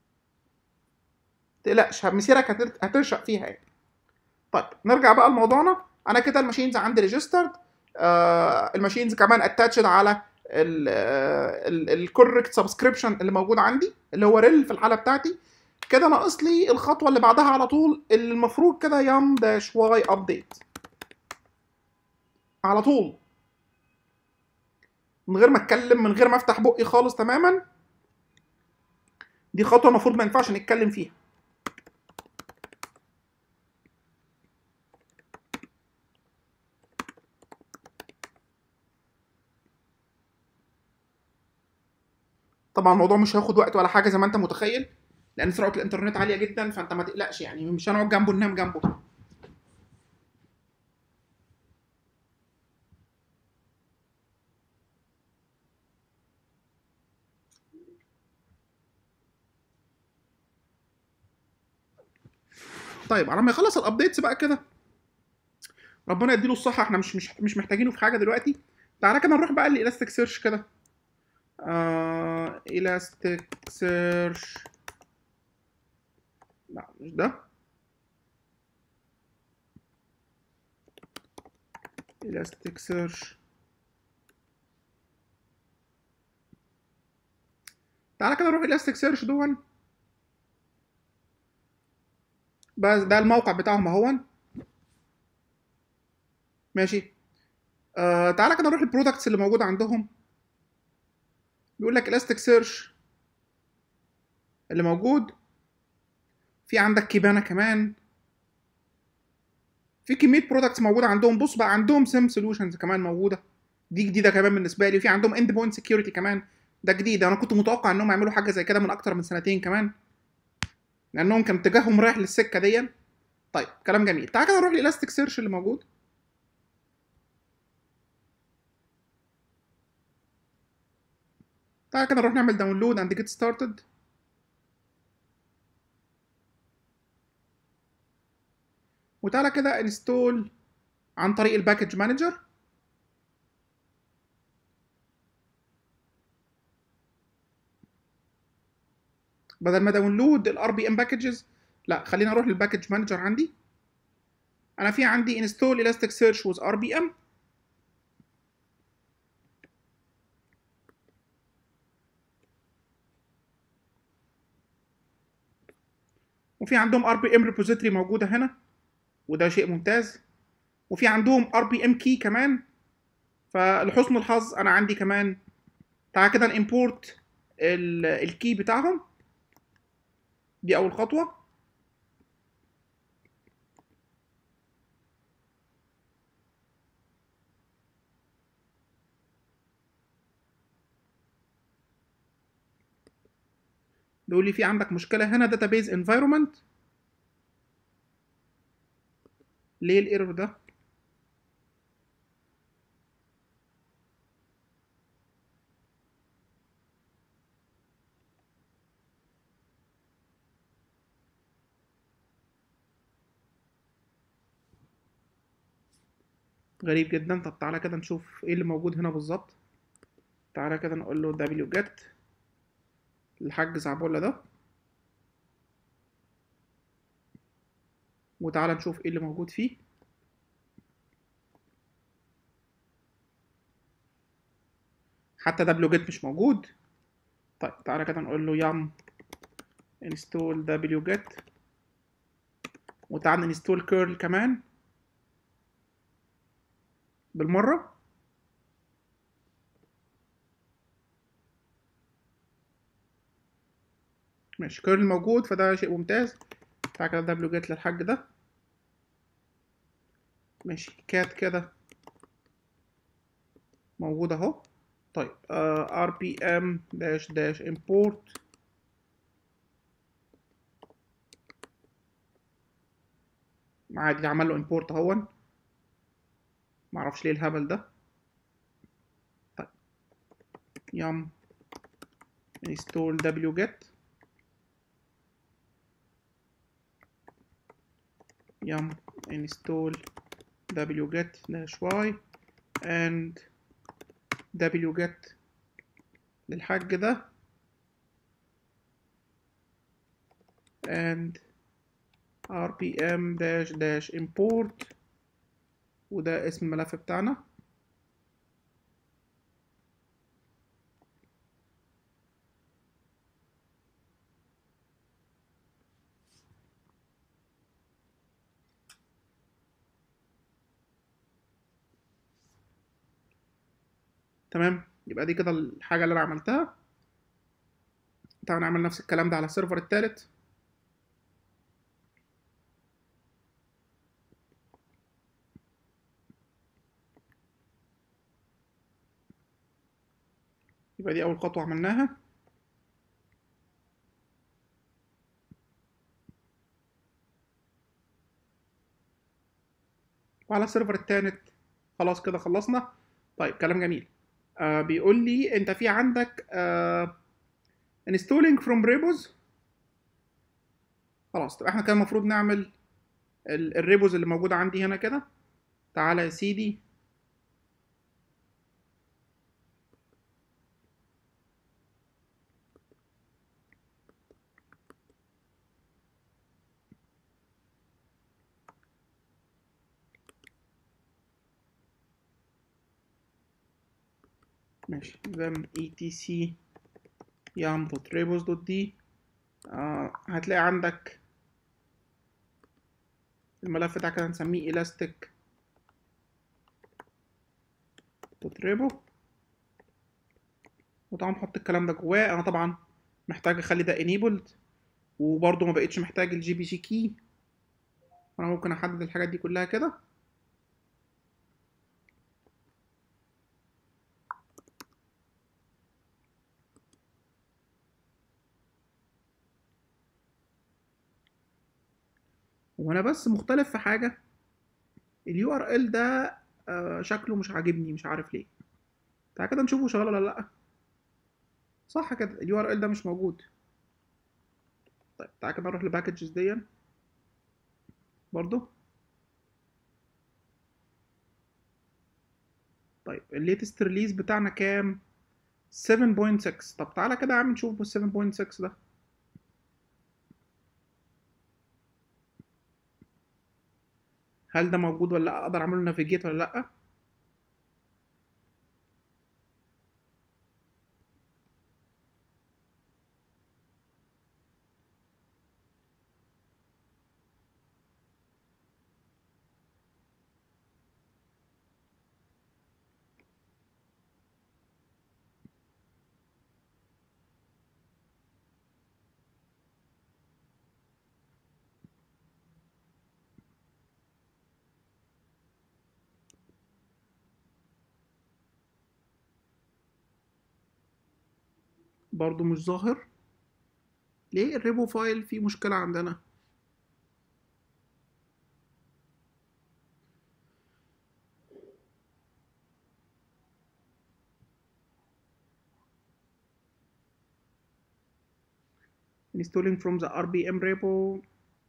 تقلقش مسيرك هترشق فيها يعني طيب نرجع بقى لموضوعنا انا كده الماشينز عندي ريجسترد آه الماشينز كمان اتاتشد على الكوركت سبسكريبشن اللي موجود عندي اللي هو ريل في الحاله بتاعتي كده ناقص لي الخطوه اللي بعدها على طول اللي المفروض كده يم داش واي ابديت على طول من غير ما اتكلم من غير ما افتح بقي خالص تماما دي خطوه المفروض ما ينفعش نتكلم فيها طبعا الموضوع مش هياخد وقت ولا حاجه زي ما انت متخيل لان سرعه الانترنت عاليه جدا فانت ما تقلقش يعني مش هنقعد جنبه ننام جنبه طيب على ما يخلص الابديتس بقى كده ربنا يديله الصحه احنا مش مش مش محتاجينه في حاجه دلوقتي تعالى كده نروح بقى لالاستيك سيرش كده آه الاستيك سيرش لا مش ده الاستيك سيرش تعالى كده نروح الاستيك سيرش دون بس ده الموقع بتاعهم اهون ماشي آه تعالى كده نروح البرودكتس اللي موجوده عندهم بيقول لك الاستيك سيرش اللي موجود في عندك كيبانا كمان في كميه برودكتس موجوده عندهم بص بقى عندهم سيم سولوشنز كمان موجوده دي جديده كمان بالنسبه لي وفي عندهم اند بوينت سكيورتي كمان ده جديد انا كنت متوقع انهم يعملوا حاجه زي كده من اكتر من سنتين كمان لانهم كان اتجاههم رايح للسكه دي طيب كلام جميل تعال كده نروح لالاستيك سيرش اللي موجود تعال كده نروح نعمل داونلود اند جيت ستارتد وتعالى كده انستول عن طريق الباكج مانجر بدل ما داونلود الار بي ام باكجز لا خلينا نروح للباكج مانجر عندي انا في عندي انستول الاستيك سيرش وذ ار بي ام وفي عندهم ار بي ام ريبوزيتوري موجوده هنا وده شيء ممتاز وفي عندهم ار بي ام كي كمان فلحسن الحظ انا عندي كمان تعال كده نimporт الكي بتاعهم دي اول خطوه بيقول لي في عندك مشكله هنا database environment ليه الايرور ده غريب جدا طب تعالى كده نشوف ايه اللي موجود هنا بالظبط تعالى كده نقول له wget الحاج زعبولة ده وتعالى نشوف ايه اللي موجود فيه حتى wget مش موجود طيب تعالى كده نقول له yum install wget وتعالى نستول كيرل كمان بالمرة ماشي كيرل موجود فده شيء ممتاز تعالى كده دبليو جيت للحاج ده ماشي كات كده موجود اهو طيب ار بي ام داش داش امبورت عادي عمل له امبورت اهون معرفش ليه الهبل ده طيب يم install wget yum install wget dash y and wget للحاج ده and rpm dash dash import وده اسم الملف بتاعنا تمام يبقى دي كده الحاجة اللي أنا عملتها تعالى نعمل نفس الكلام ده على السيرفر التالت يبقى دي أول خطوة عملناها وعلى السيرفر التالت خلاص كده خلصنا طيب كلام جميل آه بيقول لي انت في عندك آه installing from repos خلاص طب احنا كان المفروض نعمل الريبوز اللي موجودة عندي هنا كده تعالى يا سيدي ماشي them etc yam.repos.d آه هتلاقي عندك الملف بتاعك كده هنسميه elastic repo وطبعا نحط الكلام ده جواه انا طبعا محتاج اخلي ده enabled وبرضه ما بقتش محتاج الجي بي جي كي انا ممكن احدد الحاجات دي كلها كده هو انا بس مختلف في حاجه اليو ار ال ده آه، شكله مش عاجبني مش عارف ليه تعالى كده نشوفه شغال ولا لا صح كده اليو ار ال ده مش موجود طيب تعالى كده نروح لباكجز دي برضو طيب الليتست ريليز بتاعنا كام 7.6 طب تعالى كده يا عم نشوف 7.6 ده هل ده موجود ولا لا اقدر اعمله نافيجيت ولا لا برضو مش ظاهر ليه الريبو فايل فيه مشكلة عندنا installing from the RBM repo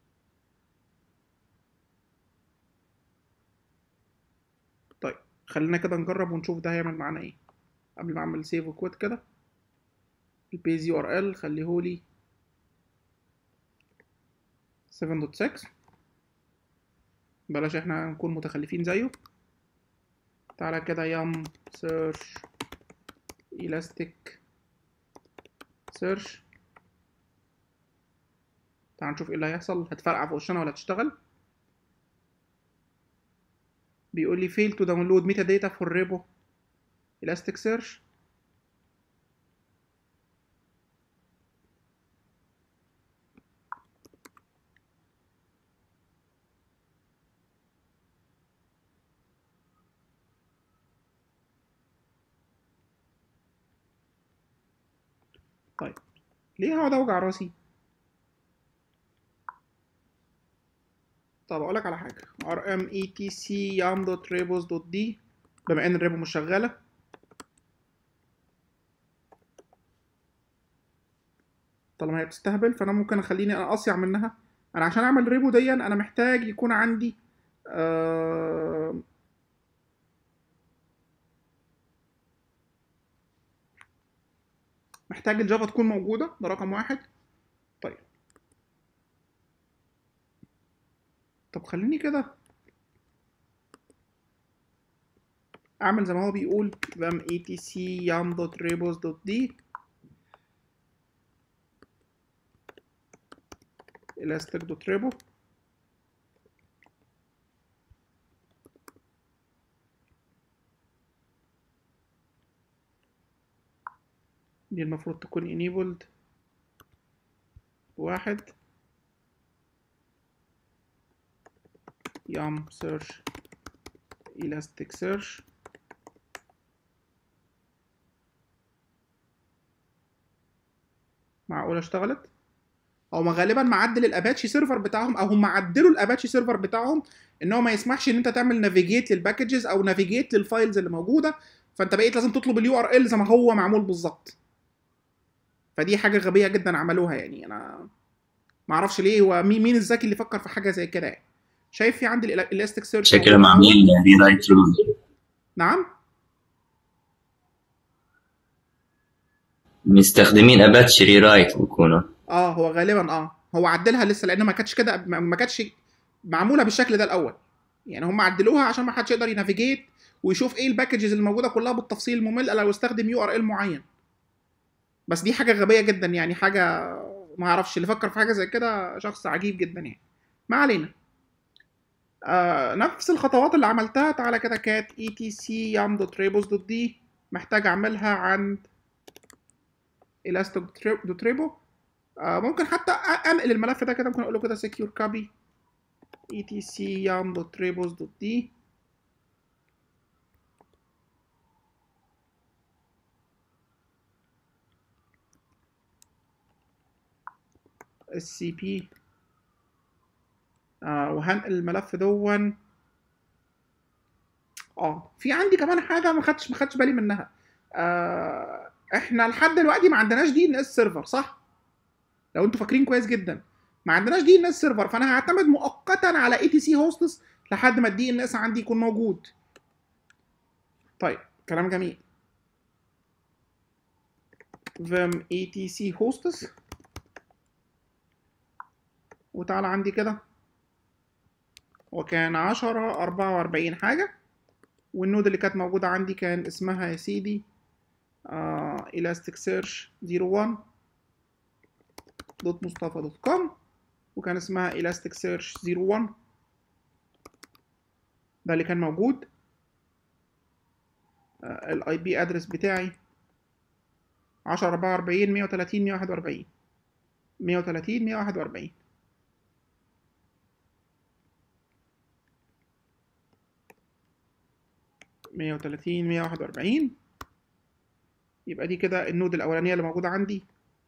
طيب خلينا كده نجرب ونشوف ده هيعمل معانا ايه قبل ما اعمل سيف وكويت كده البيز يو ار ال خليهولي 7.6 بلاش احنا نكون متخلفين زيه تعالى كده يم سيرش elastic سيرش تعال نشوف ايه اللي هيحصل هتفرقع في وشنا ولا هتشتغل بيقول لي fail to download metadata for repo elasticsearch طيب ليه هقعد اوجع راسي طب اقول لك على حاجه rm etc yam.rebos.d بما ان الريبو مش شغاله طالما هي بتستهبل فانا ممكن اخليني انا اصيع منها انا عشان اعمل ريبو دي انا محتاج يكون عندي آه محتاج الجافا تكون موجوده ده رقم واحد طيب طب خليني كده اعمل زي ما هو بيقول vam etc yam.rebos.d elastic.repo دي المفروض تكون enabled واحد yum search elastic search معقولة اشتغلت؟ او ما غالبا معدل الاباتشي سيرفر بتاعهم او هم عدلوا الاباتشي سيرفر بتاعهم ان هو ما يسمحش ان انت تعمل نافيجيت للباكجز او نافيجيت للفايلز اللي موجوده فانت بقيت لازم تطلب اليو ار ال زي ما هو معمول بالظبط فدي حاجه غبيه جدا عملوها يعني انا ما اعرفش ليه هو مين مين الذكي اللي فكر في حاجه زي كده يعني شايف في عندي الاستيك سيرش شكله معمول ريرايت رول نعم مستخدمين اباتشي ريرايت بيكونوا اه هو غالبا اه هو عدلها لسه لان ما كانتش كده ما ما كانتش معموله بالشكل ده الاول يعني هم عدلوها عشان ما حدش يقدر ينافيجيت ويشوف ايه الباكجز اللي موجوده كلها بالتفصيل الممل لو استخدم يو ار ال معين بس دي حاجه غبيه جدا يعني حاجه ما اعرفش اللي فكر في حاجه زي كده شخص عجيب جدا يعني ما علينا آه نفس الخطوات اللي عملتها تعالى كده كات اي تي سي يام دوت ريبوس دوت دي محتاج اعملها عند elastic دوت ريبو آه ممكن حتى أ- انقل الملف ده كده ممكن اقول له كده secure copy etc yam.rebos.d scp آه وهنقل الملف دون اه في عندي كمان حاجه ما خدتش ما خدتش بالي منها آه احنا لحد دلوقتي ما عندناش دي ان اس سيرفر صح لو انتوا فاكرين كويس جدا ما عندناش دي ان اس سيرفر فانا هعتمد مؤقتا على اي تي سي هوستس لحد ما الدي ان اس عندي يكون موجود طيب كلام جميل vim etc hostess وتعالى عندي كده وكان عشرة أربعة وأربعين حاجة والنود اللي كانت موجودة عندي كان اسمها يا سيدي آه elasticsearch 01 دوت مصطفى دوت كوم وكان اسمها elasticsearch 01 ده اللي كان موجود آه الاي بي ادرس بتاعي 10 44 130 141 130 141 130 141 يبقى دي كده النود الأولانية اللي موجودة عندي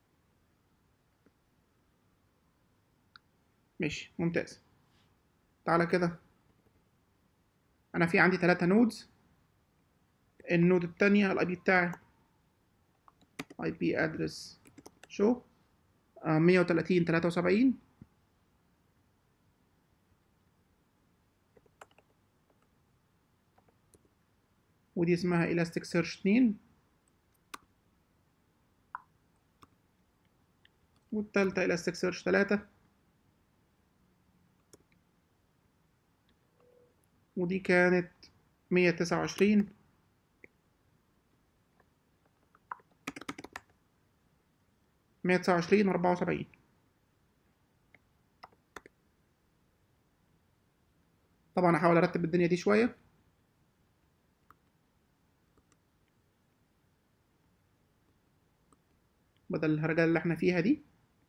ماشي ممتاز تعالى كده أنا في عندي ثلاثة نودز النود التانية الاي بي بتاعي اي بي ادرس شو مية وتلاتين تلاتة وسبعين ودي اسمها Elasticsearch 2 والتالتة Elasticsearch 3 ودي كانت مية تسعة وعشرين مية تسعة وعشرين وأربعة وسبعين طبعا هحاول أرتب الدنيا دي شوية بدل الهرجله اللي احنا فيها دي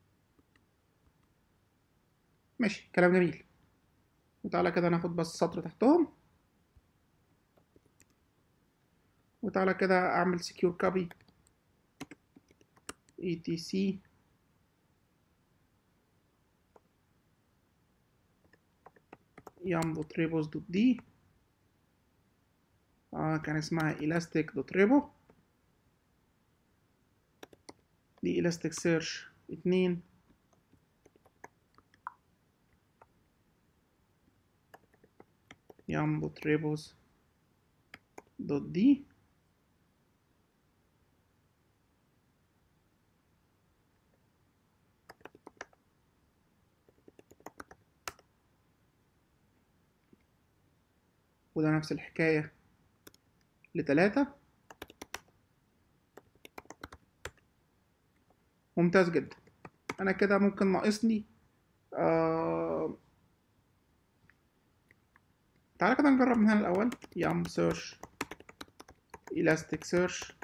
ماشي كلام جميل وتعالى كده ناخد بس سطر تحتهم وتعالى كده اعمل secure copy etc yum.rebos.d آه كان اسمها elastic.repo دي Elasticsearch اتنين yum.rebos دوت دي وده نفس الحكاية لتلاتة ممتاز جدا انا كده ممكن ناقصني آه... تعالى كده نجرب من هنا الاول yum search elastic search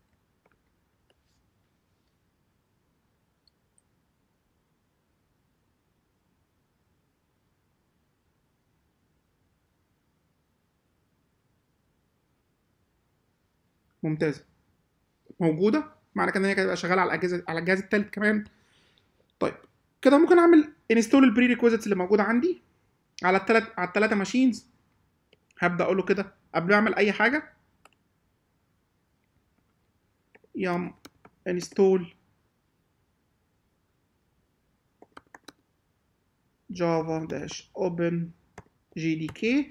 ممتازة موجودة معنى كده ان هي هتبقى شغالة على الأجهزة على الجهاز التالت كمان طيب كده ممكن اعمل انستول البري ريكويزيتس اللي موجودة عندي على التلات على التلاتة ماشينز هبدأ اقول له كده قبل ما اعمل اي حاجة يم انستول جافا داش اوبن جي دي كي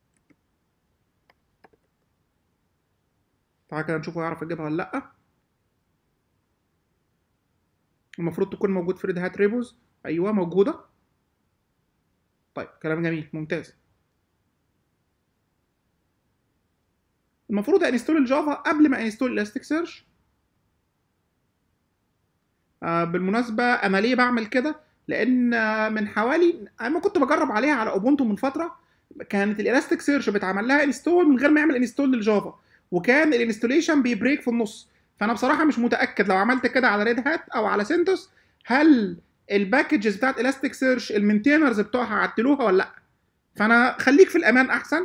تعالى كده نشوفه يعرف يجيبها ولا لأ المفروض تكون موجود في ريد هات ريبوز ايوه موجودة طيب كلام جميل ممتاز المفروض انستول الجافا قبل ما انستول الاستيك سيرش آه بالمناسبة أنا ليه بعمل كده؟ لأن آه من حوالي أنا كنت بجرب عليها على أوبونتو من فترة كانت الإلاستيك سيرش بيتعمل لها انستول من غير ما يعمل انستول للجافا وكان الانستوليشن بيبريك في النص فأنا بصراحة مش متأكد لو عملت كده على ريد هات أو على سنتوس هل الباكجز بتاعت إلاستيك سيرش المينتينرز بتوعها عدلوها ولا لأ؟ فأنا خليك في الأمان أحسن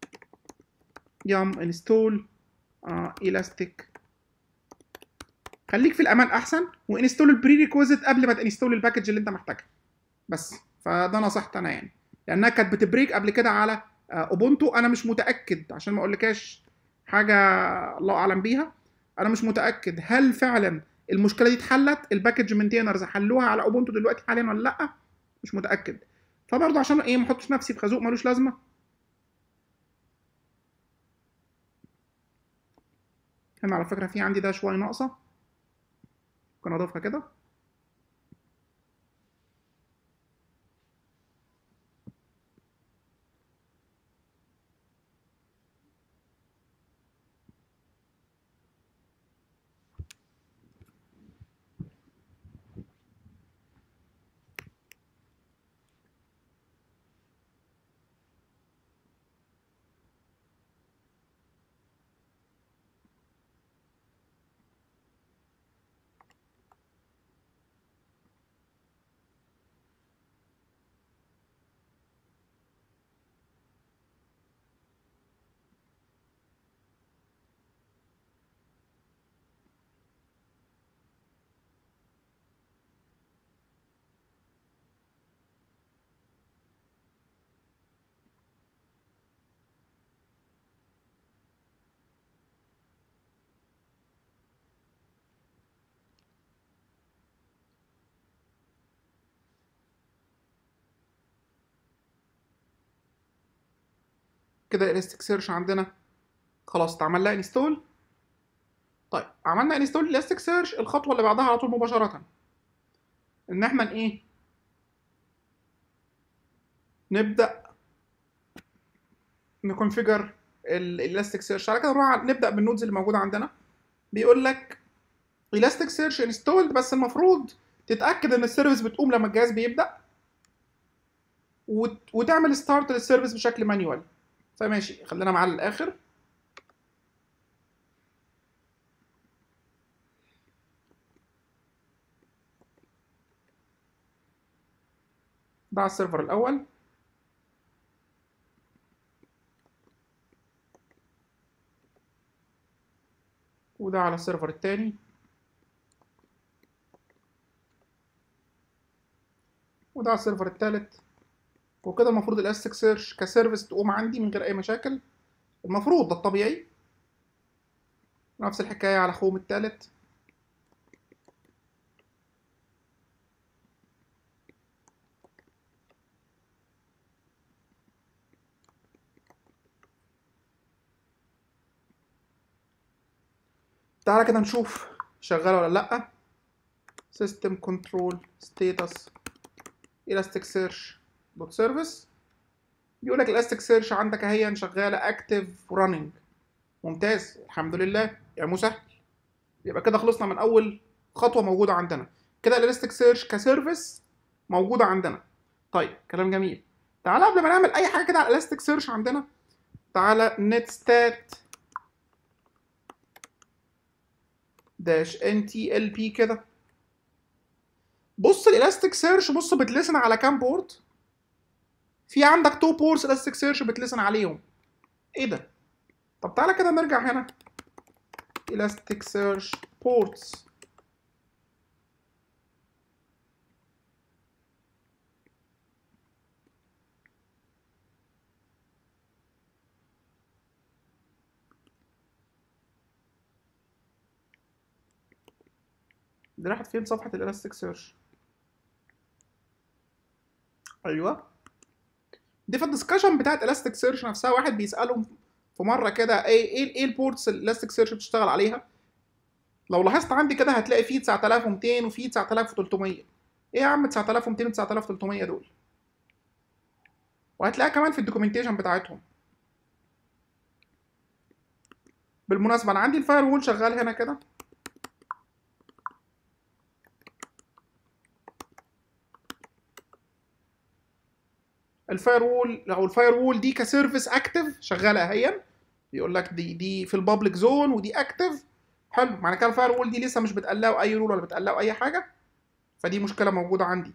يم انستول الاستيك خليك في الامان احسن وانستول البري ريكويزيت قبل ما تنستول الباكج اللي انت محتاجها بس فده نصيحتي انا يعني لانها كانت بتبريك قبل كده على اوبونتو انا مش متاكد عشان ما اقولكاش حاجه الله اعلم بيها انا مش متاكد هل فعلا المشكله دي اتحلت الباكج مينتينرز حلوها على اوبونتو دلوقتي حاليا ولا لا مش متاكد فبرضه عشان ايه ما احطش نفسي في خازوق ملوش لازمه هنا على فكره في عندي ده شويه ناقصه ممكن اضيفها كده كده الاستيك سيرش عندنا خلاص اتعمل لها انستول طيب عملنا انستول الاستيك سيرش الخطوه اللي بعدها على طول مباشره ان احنا ايه نبدا نكونفيجر الالاستيك سيرش على كده نروح نبدا بالنودز اللي موجوده عندنا بيقول لك الاستيك سيرش انستولد بس المفروض تتاكد ان السيرفيس بتقوم لما الجهاز بيبدا وت... وتعمل ستارت للسيرفيس بشكل مانيوال فماشي خلينا معاه للاخر ده على السيرفر الاول وده على السيرفر التاني وده على السيرفر التالت وكده المفروض الاستيك سيرش كسيرفيس تقوم عندي من غير اي مشاكل المفروض ده الطبيعي نفس الحكايه على اخوهم التالت تعالى كده نشوف شغاله ولا لا system control status elasticsearch دوت سيرفيس بيقول لك الاستيك سيرش عندك اهي شغاله اكتف ورننج ممتاز الحمد لله يا مسهل يبقى كده خلصنا من اول خطوه موجوده عندنا كده الالاستيك سيرش كسيرفيس موجوده عندنا طيب كلام جميل تعالى قبل ما نعمل اي حاجه كده على الالاستيك سيرش عندنا تعالى نت ستات داش ان تي ال بي كده بص الالاستيك سيرش بص بتلسن على كام بورت في عندك تو بورس الاستيك سيرش بتلسن عليهم ايه ده طب تعالى كده نرجع هنا elastic search ports دي راحت فين صفحة الالاستيك سيرش ايوه دي في الدسكشن بتاعت الاستيك سيرش نفسها واحد بيسالهم في مره كده ايه ايه ايه البورتس الاستيك سيرش بتشتغل عليها لو لاحظت عندي كده هتلاقي فيه 9200 وفيه 9300 ايه يا عم 9200 و 9300 دول وهتلاقيها كمان في الدوكيومنتيشن بتاعتهم بالمناسبه انا عندي الفاير وول شغال هنا كده الفاير وول او الفاير وول دي كسيرفيس اكتف شغاله اهيا يقول لك دي دي في البابليك زون ودي اكتف حلو معنى كده الفاير وول دي لسه مش بتقلقوا اي رول ولا بتقلقوا اي حاجه فدي مشكله موجوده عندي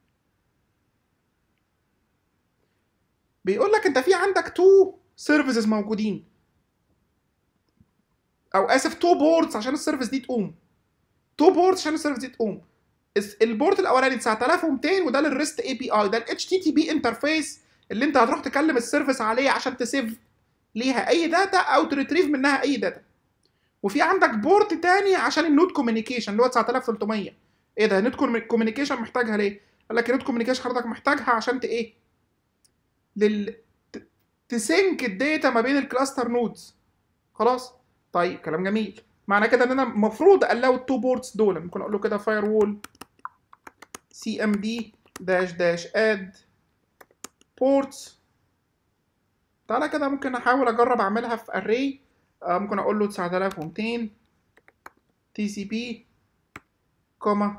بيقول لك انت في عندك تو سيرفيسز موجودين او اسف تو بوردز عشان السيرفيس دي تقوم تو بورتس عشان السيرفيس دي تقوم الس- البورت الاولاني 9200 وده للريست اي بي اي ده الاتش تي تي بي انترفيس اللي انت هتروح تكلم السيرفيس عليه عشان تسيف ليها اي داتا او تريتريف منها اي داتا وفي عندك بورت تاني عشان النود كوميونيكيشن اللي هو 9300 ايه ده نود كوميونيكيشن محتاجها ليه؟ قال لك النود كوميونيكيشن حضرتك محتاجها عشان ت ايه؟ لل ت- تسync الداتا ما بين الكلاستر نودز خلاص طيب كلام جميل معنى كده ان انا المفروض الاو التو بورتس دول ممكن اقول له كده فاير وول سي ام دي داش داش اد بورتس تعالى كده ممكن احاول اجرب اعملها في اري ممكن اقول له 9200 تي سي بي كوما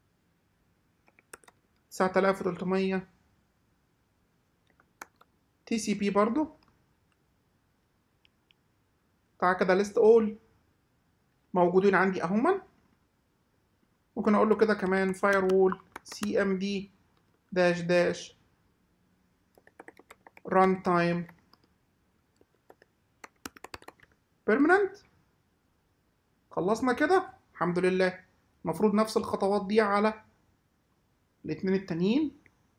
9300 تي سي بي برضو تعالى كده ليست اول موجودين عندي اهما ممكن اقول له كده كمان فاير وول سي ام دي داش داش ران تايم بيرمننت خلصنا كده الحمد لله المفروض نفس الخطوات دي على الاتنين التانيين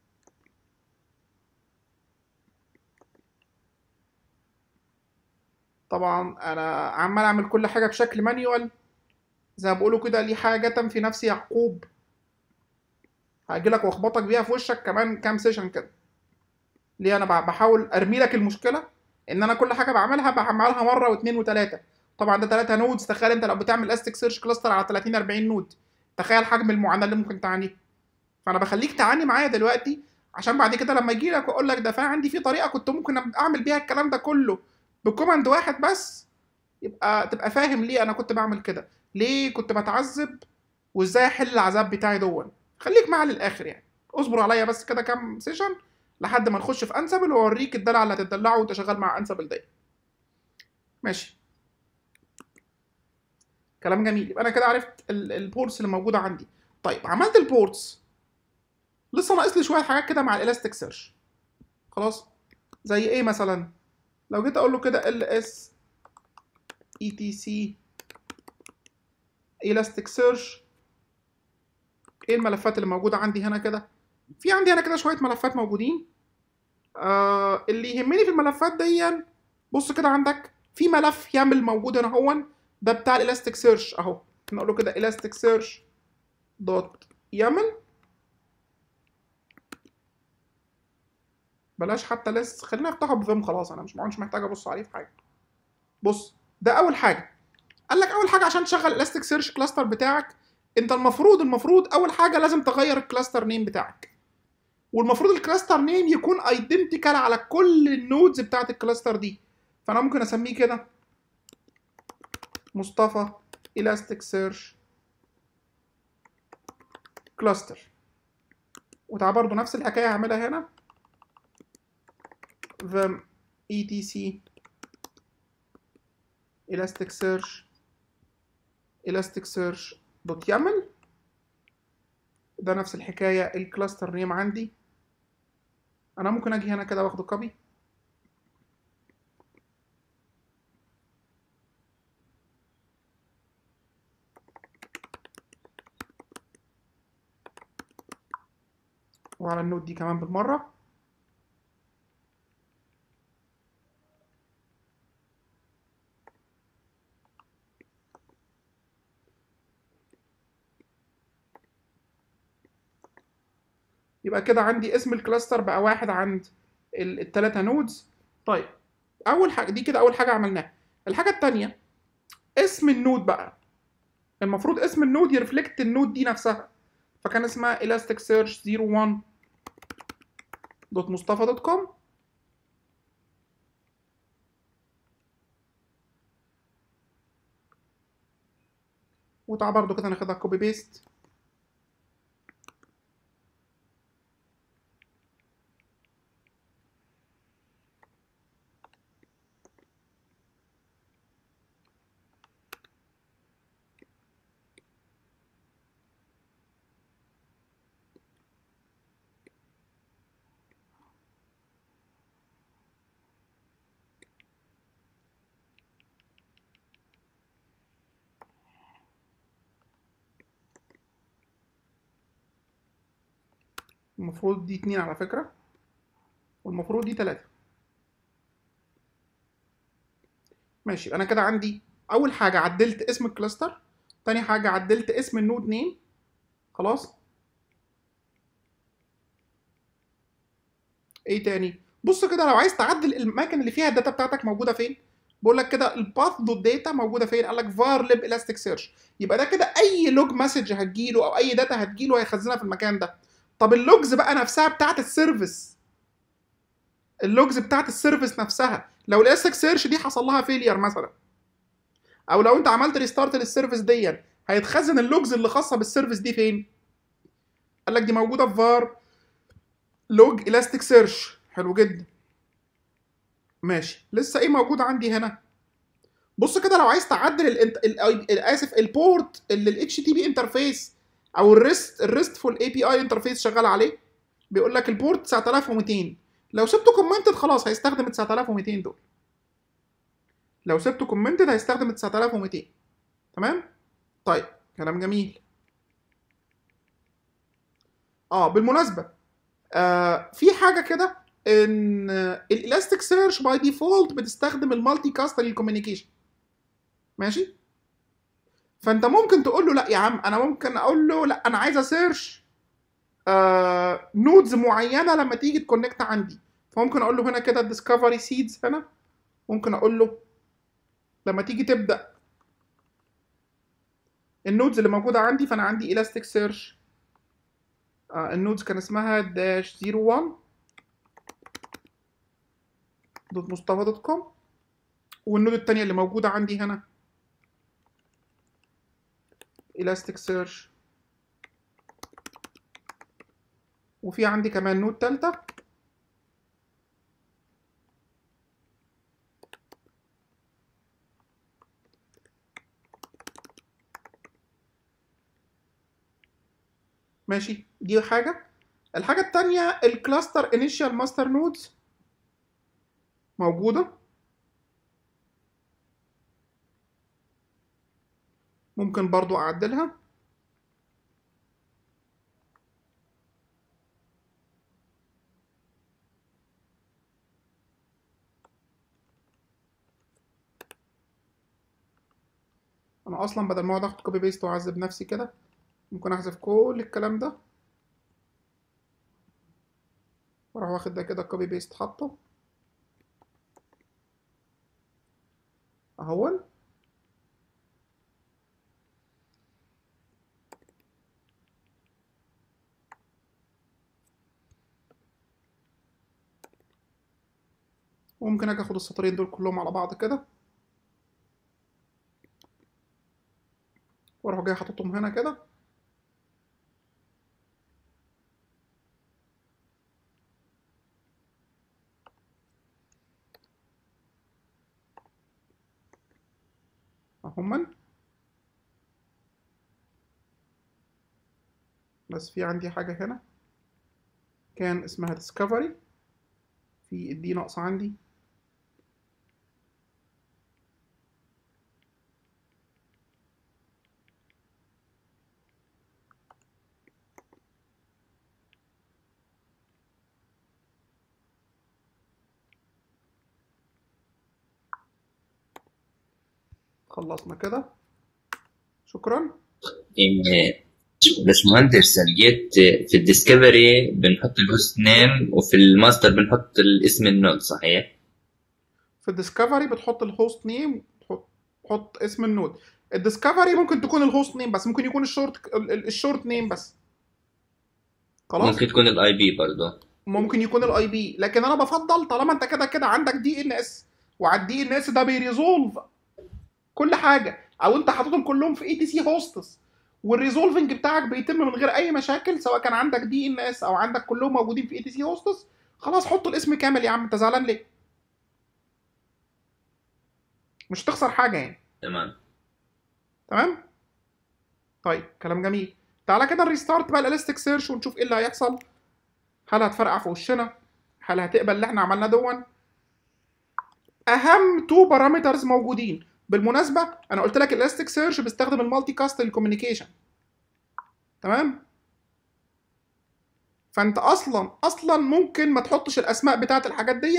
طبعا انا عمال اعمل كل حاجه بشكل مانيوال زي ما بيقولوا كده ليه حاجه في نفسي يعقوب هاجي لك واخبطك بيها في وشك كمان كام سيشن كده ليه انا بح- بحاول ارمي لك المشكله ان انا كل حاجه بعملها بعملها مره واثنين وثلاثه طبعا ده ثلاثه نودز تخيل انت لو بتعمل استك سيرش كلاستر على 30 40 نود تخيل حجم المعاناه اللي ممكن تعانيه فانا بخليك تعاني معايا دلوقتي عشان بعد كده لما اجي لك واقول لك ده فعلا عندي في طريقه كنت ممكن اعمل بيها الكلام ده كله بكوماند واحد بس يبقى تبقى فاهم ليه انا كنت بعمل كده ليه كنت بتعذب وازاي احل العذاب بتاعي دون خليك معايا للاخر يعني اصبر عليا بس كده كام سيشن لحد ما نخش في انسبل واوريك الدلع اللي هتدلعه وانت شغال مع انسبل ده ماشي كلام جميل يبقى انا كده عرفت ال- البورتس اللي موجوده عندي طيب عملت البورتس لسه ناقص لي شويه حاجات كده مع الالاستيك سيرش خلاص زي ايه مثلا لو جيت اقول له كده ال اس اي تي سي الاستيك سيرش ايه الملفات اللي موجوده عندي هنا كده في عندي هنا كده شويه ملفات موجودين آه اللي يهمني في الملفات دي بص كده عندك في ملف يامل موجود هنا هون ده بتاع الالاستيك سيرش اهو نقول له كده الاستيك سيرش دوت يامل بلاش حتى لسه خلينا نفتحه بفيم خلاص انا مش مش محتاج ابص عليه في حاجه بص ده اول حاجه قال لك اول حاجه عشان تشغل الاستيك سيرش كلاستر بتاعك انت المفروض المفروض اول حاجه لازم تغير الكلاستر نيم بتاعك والمفروض الكلاستر نيم يكون ايدنتيكال على كل النودز بتاعت الكلاستر دي فانا ممكن اسميه كده مصطفى الاستيك سيرش كلاستر وتعال برضو نفس الحكايه هعملها هنا vim etc elasticsearch elasticsearch دوت يامل ده نفس الحكايه الكلاستر نيم عندي انا ممكن اجي هنا كده واخده كوبي وعلى النوت دي كمان بالمره يبقى كده عندي اسم الكلاستر بقى واحد عند ال- التلاتة نودز طيب اول حاجه دي كده اول حاجه عملناها الحاجه التانية اسم النود بقى المفروض اسم النود يرفلكت النود دي نفسها فكان اسمها elasticsearch 01 دوت مصطفى دوت كوم وتعال برضو كده ناخدها كوبي بيست المفروض دي اتنين على فكرة والمفروض دي تلاتة ماشي انا كده عندي اول حاجة عدلت اسم الكلاستر تاني حاجة عدلت اسم النود نيم خلاص ايه تاني بص كده لو عايز تعدل الاماكن اللي فيها الداتا بتاعتك موجوده فين بقول لك كده الباث دوت داتا موجوده فين قال لك var lib elastic search يبقى ده كده اي لوج مسج هتجيله او اي داتا هتجيله هيخزنها في المكان ده طب اللوجز بقى نفسها بتاعت السيرفيس اللوجز بتاعت السيرفيس نفسها لو الاستك سيرش دي حصل لها فيلير مثلا او لو انت عملت ريستارت للسيرفيس دي هيتخزن اللوجز اللي خاصه بالسيرفيس دي فين قال لك دي موجوده في var لوج الاستيك سيرش حلو جدا ماشي لسه ايه موجود عندي هنا بص كده لو عايز تعدل الانت... ال... اسف البورت اللي الاتش تي بي انترفيس او الريست الريستفول اي بي اي انترفيس شغال عليه بيقول لك البورت 9200 لو سبته كومنتد خلاص هيستخدم ال 9200 دول لو سبته كومنتد هيستخدم ال 9200 تمام طيب كلام جميل اه بالمناسبه آه في حاجه كده ان الالاستيك سيرش باي ديفولت بتستخدم المالتي كاست للكوميونيكيشن ماشي فانت ممكن تقول له لا يا عم انا ممكن اقول له لا انا عايز اسيرش آه نودز معينه لما تيجي تكونكت عندي فممكن اقول له هنا كده ديسكفري سيدز هنا ممكن اقول له لما تيجي تبدا النودز اللي موجوده عندي فانا عندي الاستيك سيرش آه النودز كان اسمها داش 01 دوت مصطفى دوت كوم والنود التانية اللي موجودة عندي هنا الاستيك سيرش وفي عندي كمان نود تالتة ماشي دي حاجة الحاجة التانية الكلاستر انيشال ماستر نودز موجودة ممكن برضو أعدلها أنا أصلا بدل ما أقعد آخد كوبي بيست وأعذب نفسي كده ممكن أحذف كل الكلام ده وأروح واخد ده كده كوبي بيست حاطه اهون وممكن اجي اخد السطرين دول كلهم على بعض كده واروح جاي حاططهم هنا كده اهما بس في عندي حاجة هنا كان اسمها discovery في الدي ناقص عندي خلصنا كده شكرا إيه، باشمهندس لقيت في الديسكفري بنحط الهوست نيم وفي الماستر بنحط الاسم النود صحيح؟ في الديسكفري بتحط الهوست نيم تحط تحط اسم النود الديسكفري ممكن تكون الهوست نيم بس ممكن يكون الشورت ال- ال- الشورت نيم بس خلاص ممكن تكون الاي بي برضه ممكن يكون الاي بي لكن انا بفضل طالما انت كده كده عندك دي ان اس وعلى الدي ان اس ده بيريزولف كل حاجه او انت حاططهم كلهم في اي تي سي هوستس والريزولفنج بتاعك بيتم من غير اي مشاكل سواء كان عندك دي ان اس او عندك كلهم موجودين في اي تي سي هوستس خلاص حط الاسم كامل يا عم انت زعلان ليه مش هتخسر حاجه يعني تمام تمام طيب كلام جميل تعالى كده نريستارت بقى الالاستيك سيرش ونشوف ايه اللي هيحصل هل هتفرقع في وشنا هل هتقبل اللي احنا عملناه دون اهم تو بارامترز موجودين بالمناسبه انا قلت لك الالاستيك سيرش بيستخدم المالتي كاست للكوميونيكيشن تمام فانت اصلا اصلا ممكن ما تحطش الاسماء بتاعت الحاجات دي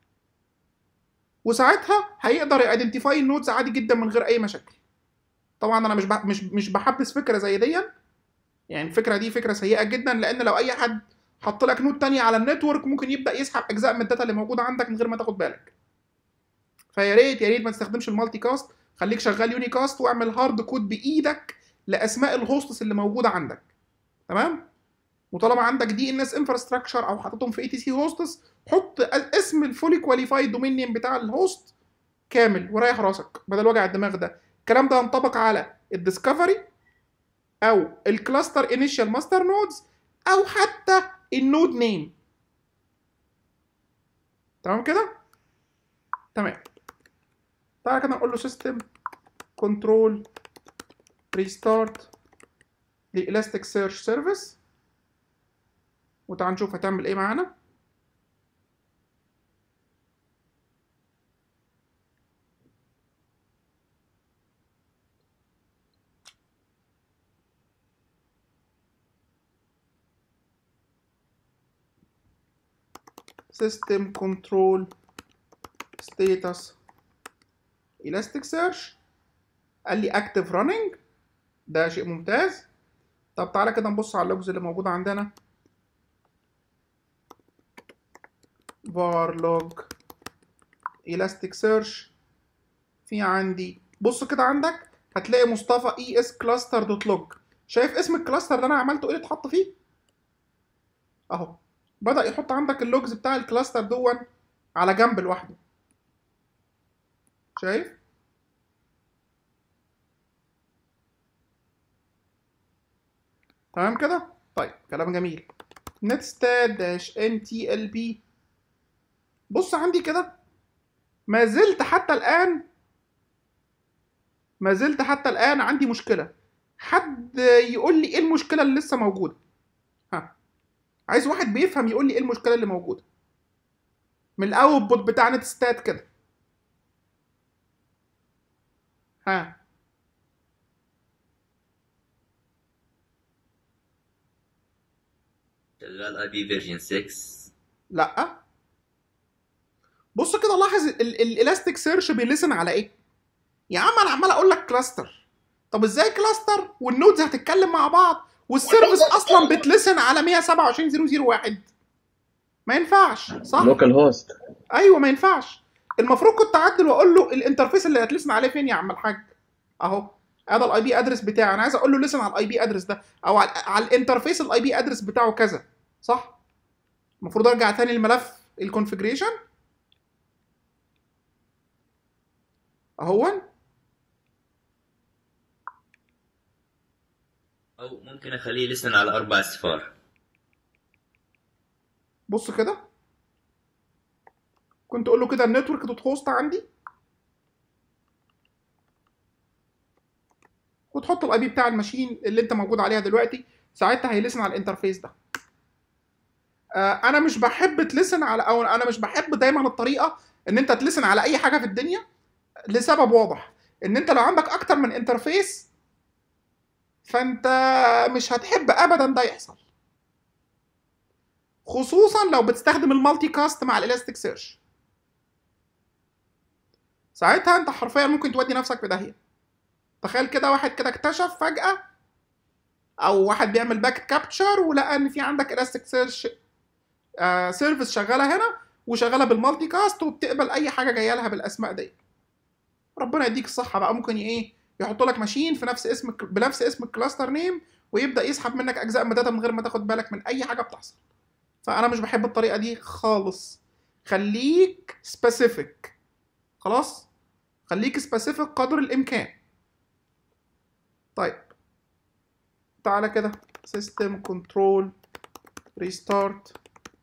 وساعتها هيقدر يايدنتيفاي النودز عادي جدا من غير اي مشاكل طبعا انا مش بح- مش مش بحبس فكره زي دي يعني الفكره دي فكره سيئه جدا لان لو اي حد حط لك نود تانية على النتورك ممكن يبدا يسحب اجزاء من الداتا اللي موجوده عندك من غير ما تاخد بالك فيا ريت يا ريت ما تستخدمش المالتي كاست خليك شغال يوني كاست واعمل هارد كود بايدك لاسماء الهوستس اللي موجوده عندك تمام وطالما عندك دي ان اس انفراستراكشر او حاططهم في اي تي سي هوستس حط اسم الفولي كواليفايد دومين نيم بتاع الهوست كامل وريح راسك بدل وجع الدماغ ده الكلام ده ينطبق على الديسكفري او الكلاستر انيشال ماستر نودز او حتى النود نيم تمام كده تمام تعالى كده نقول له سيستم كنترول ريستارت للاستيك سيرش سيرفيس وتعال نشوف هتعمل ايه معانا system control status elasticsearch قال لي active running ده شيء ممتاز طب تعالى كده نبص على اللوجز اللي موجودة عندنا var log elasticsearch في عندي بص كده عندك هتلاقي مصطفى اي اس كلاستر دوت لوج شايف اسم الكلاستر اللي انا عملته ايه اللي اتحط فيه اهو بدأ يحط عندك اللوجز بتاع الكلاستر دون على جنب لوحده شايف تمام كده طيب كلام جميل نتستات داش ان تي ال بي بص عندي كده ما زلت حتى الآن ما زلت حتى الآن عندي مشكلة حد يقول لي ايه المشكلة اللي لسه موجودة ها عايز واحد بيفهم يقول لي ايه المشكلة اللي موجودة من الاوتبوت بتاع نت ستات كده ها شغال اي بي فيرجن 6 لا بص كده لاحظ الالاستيك سيرش بيلسن على ايه يا عم انا عمال اقول لك كلاستر طب ازاي كلاستر والنودز هتتكلم مع بعض والسيرفيس اصلا بتلسن على 127001 ما ينفعش صح لوكال هوست ايوه ما ينفعش المفروض كنت اعدل واقول له الانترفيس اللي هتلسن عليه فين يا عم الحاج اهو هذا الاي بي ادرس بتاعي انا عايز اقول له لسن على الاي بي ادرس ده او على, على الانترفيس الاي بي ادرس بتاعه كذا صح المفروض ارجع تاني الملف الكونفجريشن اهون او ممكن اخليه لسن على اربع صفار بص كده كنت اقول له كده النتورك دوت هوست عندي وتحط الاي بي بتاع الماشين اللي انت موجود عليها دلوقتي ساعتها هيلسن على الانترفيس ده آه انا مش بحب تلسن على او انا مش بحب دايما الطريقه ان انت تلسن على اي حاجه في الدنيا لسبب واضح ان انت لو عندك اكتر من انترفيس فانت مش هتحب ابدا ده يحصل خصوصا لو بتستخدم المالتي كاست مع الالاستيك سيرش ساعتها انت حرفيا ممكن تودي نفسك في داهيه تخيل كده واحد كده اكتشف فجاه او واحد بيعمل باك كابتشر ولقى ان في عندك الاستيك سيرش سيرفيس شغاله هنا وشغاله بالمالتي كاست وبتقبل اي حاجه جايه لها بالاسماء دي ربنا يديك الصحه بقى ممكن ايه يحط لك ماشين في نفس اسم بنفس اسم الكلاستر نيم ويبدا يسحب منك اجزاء من داتا من غير ما تاخد بالك من اي حاجه بتحصل فانا مش بحب الطريقه دي خالص خليك سبيسيفيك خلاص خليك سبيسيفيك قدر الامكان طيب تعالى كده سيستم كنترول ريستارت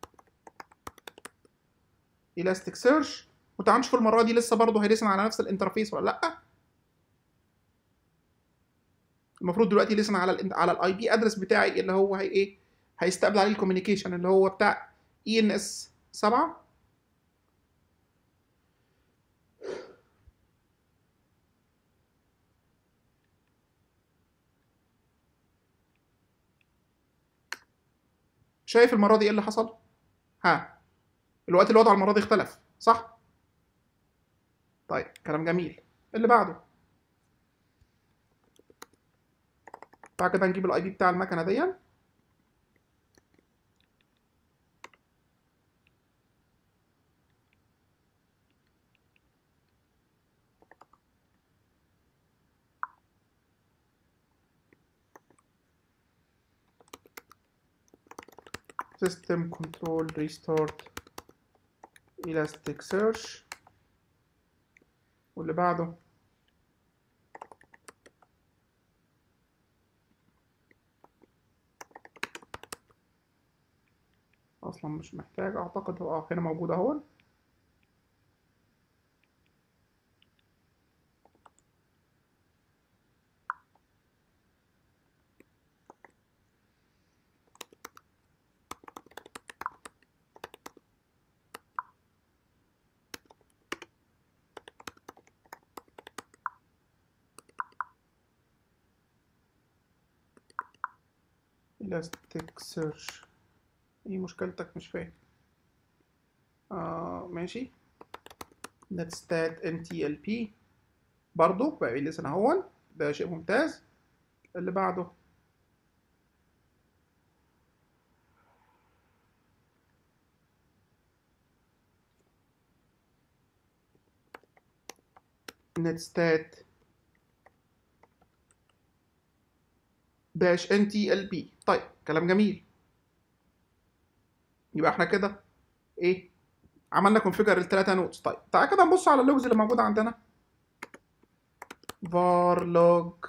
الاستيك سيرش وتعال نشوف المره دي لسه برضه هيلسن على نفس الانترفيس ولا لا المفروض دلوقتي لسن على ال على الاي بي ادرس بتاعي اللي هو هي ايه هيستقبل عليه الكوميونيكيشن اللي هو بتاع اي ان اس 7 شايف المره دي ايه اللي حصل ها الوقت الوضع المره دي اختلف صح طيب كلام جميل اللي بعده تعال كده نجيب الاي بي بتاع المكنه دي system control restart elastic search واللي بعده اصلا مش محتاج اعتقد هو اه هنا موجود اهو elastic search ايه مشكلتك مش فاهم آه ماشي netstat ntlp برضو بقى لسه اهون ده شيء ممتاز اللي بعده netstat داش ان تي ال بي طيب كلام جميل يبقى احنا كده ايه عملنا كونفيجر الثلاثه نوتس طيب تعالى كده نبص على اللوجز اللي موجوده عندنا var log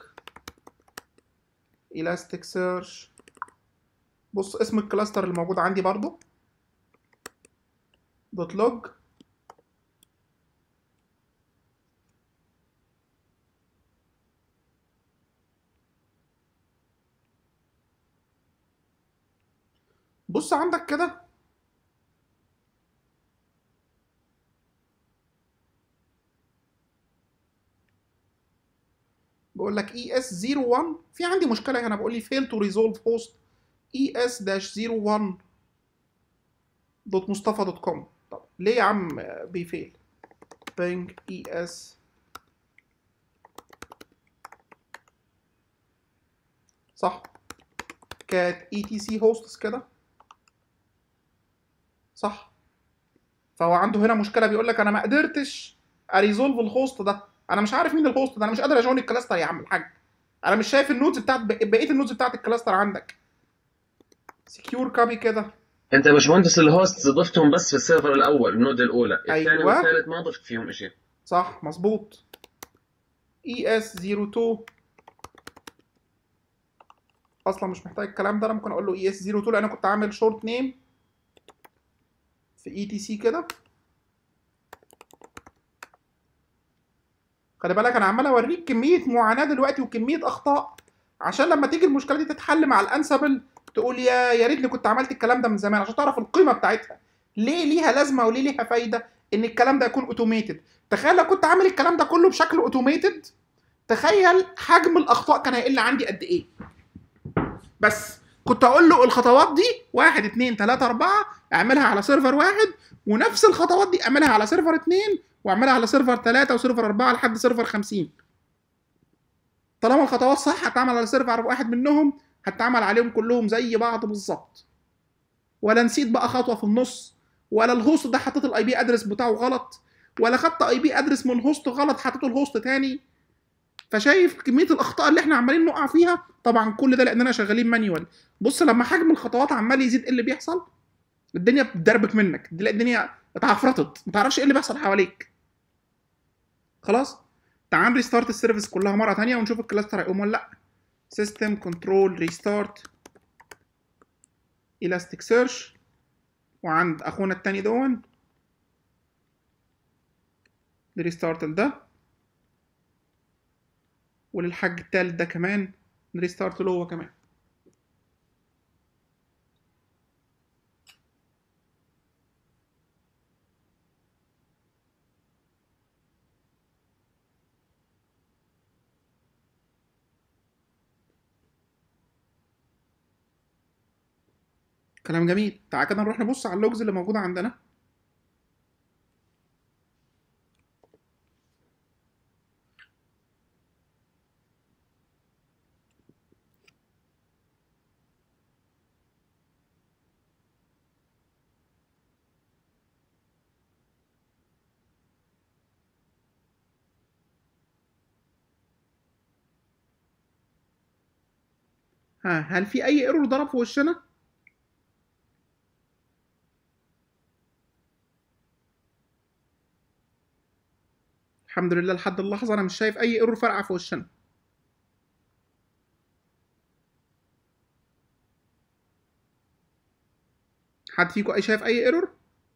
elastic search بص اسم الكلاستر اللي موجود عندي برضو دوت لوج بص عندك كده بقول لك اي اس 01 في عندي مشكله هنا بقول لي fail to resolve host es 01 دوت مصطفى دوت كوم طب ليه يا عم بيفيل bing es صح كانت اي تي سي هوستس كده صح فهو عنده هنا مشكله بيقول لك انا ما قدرتش اريزولف الهوست ده انا مش عارف مين الهوست ده انا مش قادر اجون الكلاستر يا عم الحاج انا مش شايف النودز بتاعت بقيه النودز بتاعت الكلاستر عندك سكيور كابي كده انت يا باشمهندس الهوست ضفتهم بس في السيرفر الاول النود الاولى الثاني أيوة. والثالث ما ضفت فيهم شيء صح مظبوط اي اس 02 اصلا مش محتاج الكلام ده انا ممكن اقول له اي اس 02 لان انا كنت عامل شورت نيم في اي تي سي كده خلي بالك انا عمال اوريك كميه معاناه دلوقتي وكميه اخطاء عشان لما تيجي المشكله دي تتحل مع الانسبل تقول يا يا ريتني كنت عملت الكلام ده من زمان عشان تعرف القيمه بتاعتها ليه ليها لازمه وليه ليها فايده ان الكلام ده يكون اوتوميتد تخيل لو كنت عامل الكلام ده كله بشكل اوتوميتد تخيل حجم الاخطاء كان هيقل عندي قد ايه بس كنت اقول له الخطوات دي واحد اتنين تلاته اربعه اعملها على سيرفر واحد ونفس الخطوات دي اعملها على سيرفر اتنين واعملها على سيرفر تلاته وسيرفر اربعه لحد سيرفر خمسين طالما الخطوات صح هتعمل على سيرفر واحد منهم هتعمل عليهم كلهم زي بعض بالظبط ولا نسيت بقى خطوه في النص ولا الهوست ده حطيت الاي بي ادرس بتاعه غلط ولا خدت اي بي ادرس من هوست غلط حطيته الهوست تاني فشايف كميه الاخطاء اللي احنا عمالين نقع فيها طبعا كل ده لاننا شغالين مانيوال بص لما حجم الخطوات عمال يزيد ايه اللي بيحصل الدنيا بتدربك منك تلاقي الدنيا اتعفرطت ما تعرفش ايه اللي بيحصل حواليك خلاص تعال ريستارت السيرفيس كلها مره تانية ونشوف الكلاستر هيقوم ولا لا سيستم كنترول ريستارت الاستيك سيرش وعند اخونا التاني دون نريستارت ده وللحاج التالت ده كمان نريستارت له هو كمان كلام جميل تعال كده نروح نبص على اللوجز اللي موجوده عندنا ها هل في اي ايرور ضرب في وشنا الحمد لله لحد اللحظه انا مش شايف اي ايرور فرقع في وشنا حد فيكم اي شايف اي ايرور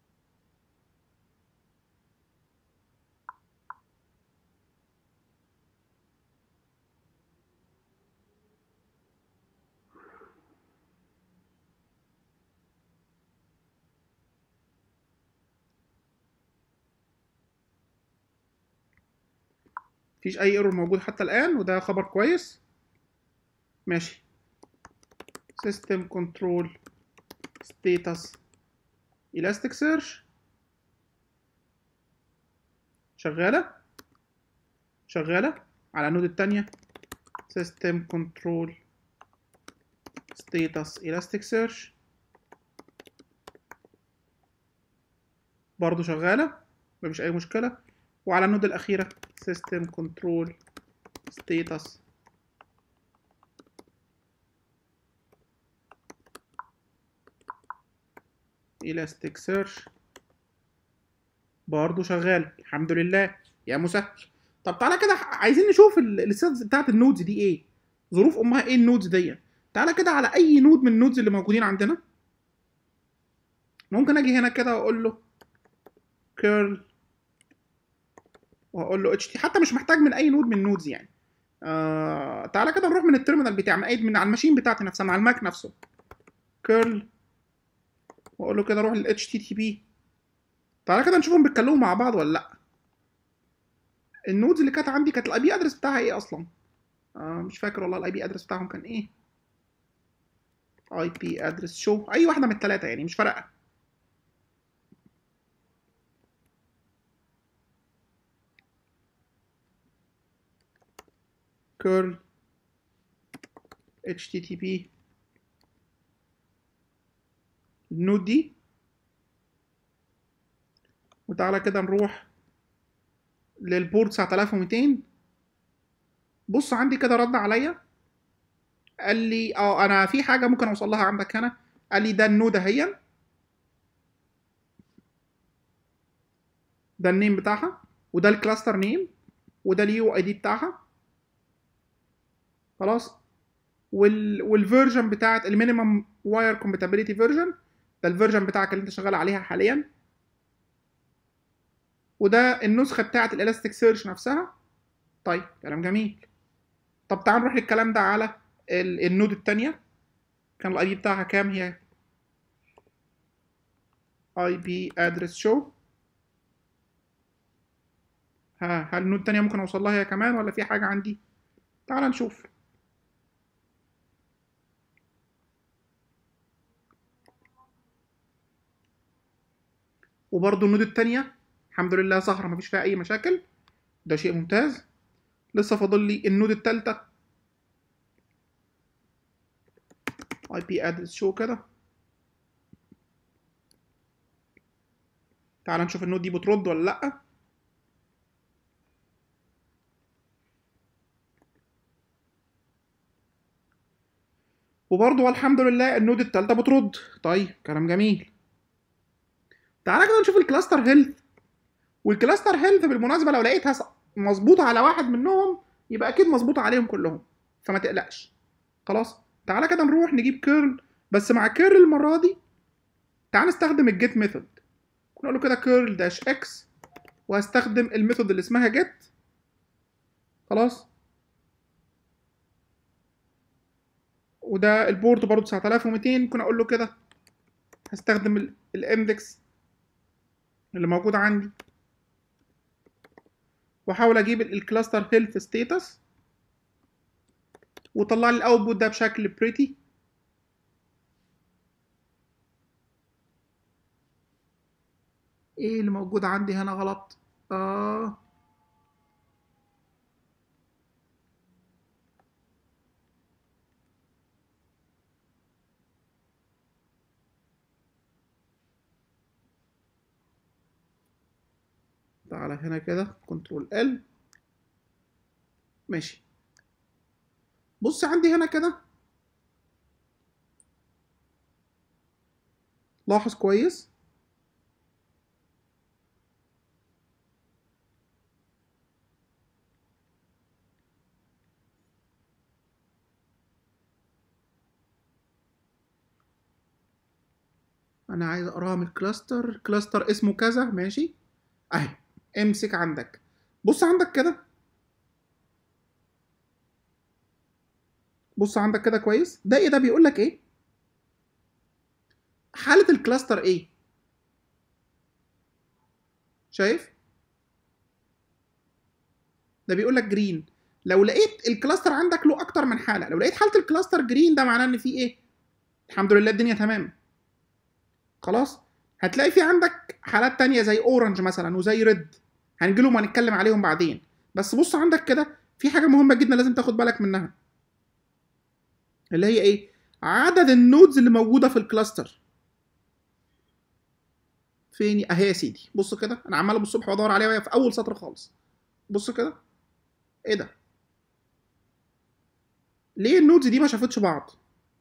مفيش اي ايرور موجود حتى الان وده خبر كويس ماشي system control status elasticsearch شغالة شغالة على النود التانية system control status elasticsearch برضو شغالة مفيش أي مشكلة وعلى النود الأخيرة system control status elasticsearch برضه شغال الحمد لله يا مسهل طب تعالى كده عايزين نشوف الستاتس بتاعت النودز دي ايه ظروف امها ايه النودز دي تعالى كده على اي نود من النودز اللي موجودين عندنا ممكن اجي هنا كده واقول له كيرل واقول له اتش تي حتى مش محتاج من اي نود من النودز يعني آه تعالى كده نروح من التيرمينال بتاع من, أي من على الماشين بتاعتي نفسها مع الماك نفسه كيرل واقول له كده روح لل HTTP تعالى كده نشوفهم بيتكلموا مع بعض ولا لا النودز اللي كانت عندي كانت الاي بي ادرس بتاعها ايه اصلا آه مش فاكر والله الاي بي ادرس بتاعهم كان ايه اي بي ادرس شو اي واحده من الثلاثه يعني مش فارقه curl http النود دي وتعالى كده نروح للبورت 9200 بص عندي كده رد عليا قال لي اه انا في حاجه ممكن اوصل لها عندك هنا قال لي ده النود اهي ده النيم بتاعها وده الكلاستر نيم وده اليو اي دي بتاعها خلاص وال والفيرجن بتاعت المينيمم واير كومباتيبيليتي فيرجن ده الفيرجن بتاعك اللي انت شغال عليها حاليا وده النسخه بتاعت الالاستيك سيرش نفسها طيب كلام جميل طب تعال نروح للكلام ده على ال- النود التانية كان الاي بي بتاعها كام هي اي بي ادرس شو ها هل النود التانية ممكن اوصل لها هي كمان ولا في حاجة عندي تعال نشوف وبرضه النود التانية الحمد لله ظاهرة مفيش فيها أي مشاكل ده شيء ممتاز لسه فاضل لي النود التالتة اي بي ادرس شو كده تعال نشوف النود دي بترد ولا لأ وبرضه والحمد لله النود التالتة بترد طيب كلام جميل تعالى كده نشوف الكلاستر هيلث والكلاستر هيلث بالمناسبة لو لقيتها ص- مظبوطة على واحد منهم يبقى أكيد مظبوطة عليهم كلهم فما تقلقش خلاص تعالى كده نروح نجيب كيرل بس مع كيرل المرة دي تعال نستخدم الجيت ميثود نقول له كده كيرل داش اكس وهستخدم الميثود اللي اسمها جيت خلاص وده البورت برضه 9200 ممكن اقول له كده هستخدم ال- الاندكس اللي موجود عندي واحاول اجيب ال- الكلاستر هيلث ستيتس وطلع لي الاوتبوت ده بشكل بريتي ايه اللي موجود عندي هنا غلط اه تعالى هنا كده كنترول ال ماشي بص عندي هنا كده لاحظ كويس انا عايز اقراها من الكلاستر كلاستر اسمه كذا ماشي اهي امسك عندك بص عندك كده بص عندك كده كويس ده ايه ده بيقول لك ايه حالة الكلاستر ايه شايف ده بيقول لك جرين لو لقيت الكلاستر عندك له اكتر من حالة لو لقيت حالة الكلاستر جرين ده معناه ان في ايه الحمد لله الدنيا تمام خلاص هتلاقي في عندك حالات تانية زي اورنج مثلا وزي ريد هنجيلهم وهنتكلم عليهم بعدين بس بص عندك كده في حاجة مهمة جدا لازم تاخد بالك منها اللي هي ايه عدد النودز اللي موجودة في الكلاستر فين اهي يا سيدي بص كده انا عمال بالصبح بدور عليها وهي في اول سطر خالص بص كده ايه ده ليه النودز دي ما شافتش بعض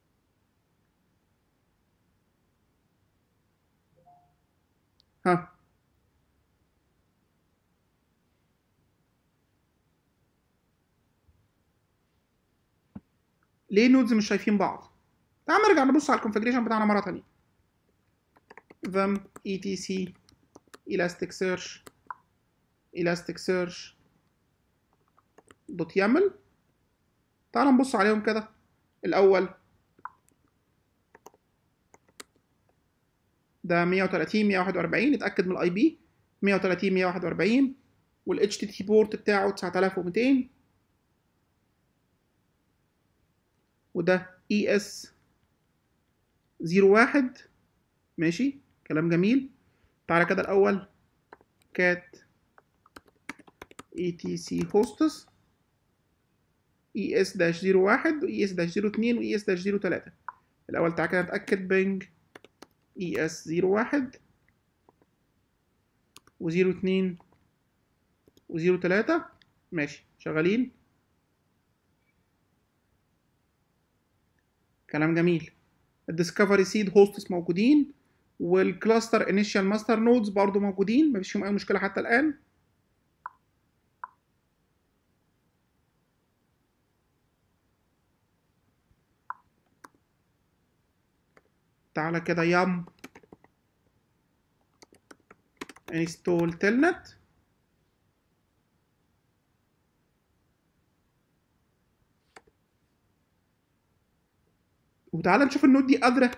ها ليه النودز مش شايفين بعض تعال نرجع نبص على الكونفجريشن بتاعنا مره ثانيه them etc elasticsearch elasticsearch دوت يامل تعال نبص عليهم كده الاول ده 130 141 اتاكد من الاي بي 130 141 والاتش تي تي بورت بتاعه 9200 وده اي اس 01 ماشي كلام جميل تعالى كده الاول كات اي تي سي هوستس اي اس داش 01 واي اس داش 02 واي اس داش 03 الاول تعالى كده نتاكد بينج اي اس 01 و02 و03 ماشي شغالين كلام جميل الديسكفري سيد هوستس موجودين والكلاستر انيشال ماستر نودز برضو موجودين مفيش فيهم اي مشكله حتى الان تعالى كده يم انستول تلنت وتعالى نشوف النود دي قادره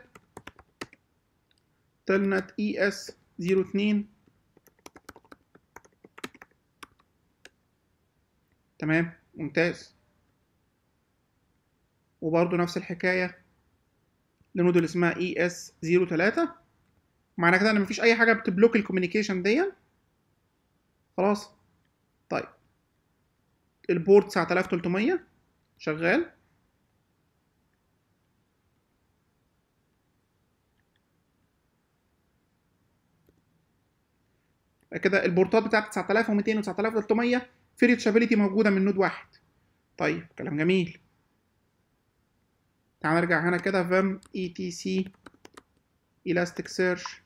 تلنت اي اس 02 تمام ممتاز وبرضه نفس الحكايه لنود اللي اسمها اي اس 03 معنى كده ان مفيش اي حاجه بتبلوك الكوميونيكيشن دي خلاص طيب البورت 9300 شغال كده البورتات بتاعت 9200 و 9300 في ريتشابيلتي موجوده من نود واحد طيب كلام جميل تعال نرجع هنا كده فيم اي تي سي الاستيك سيرش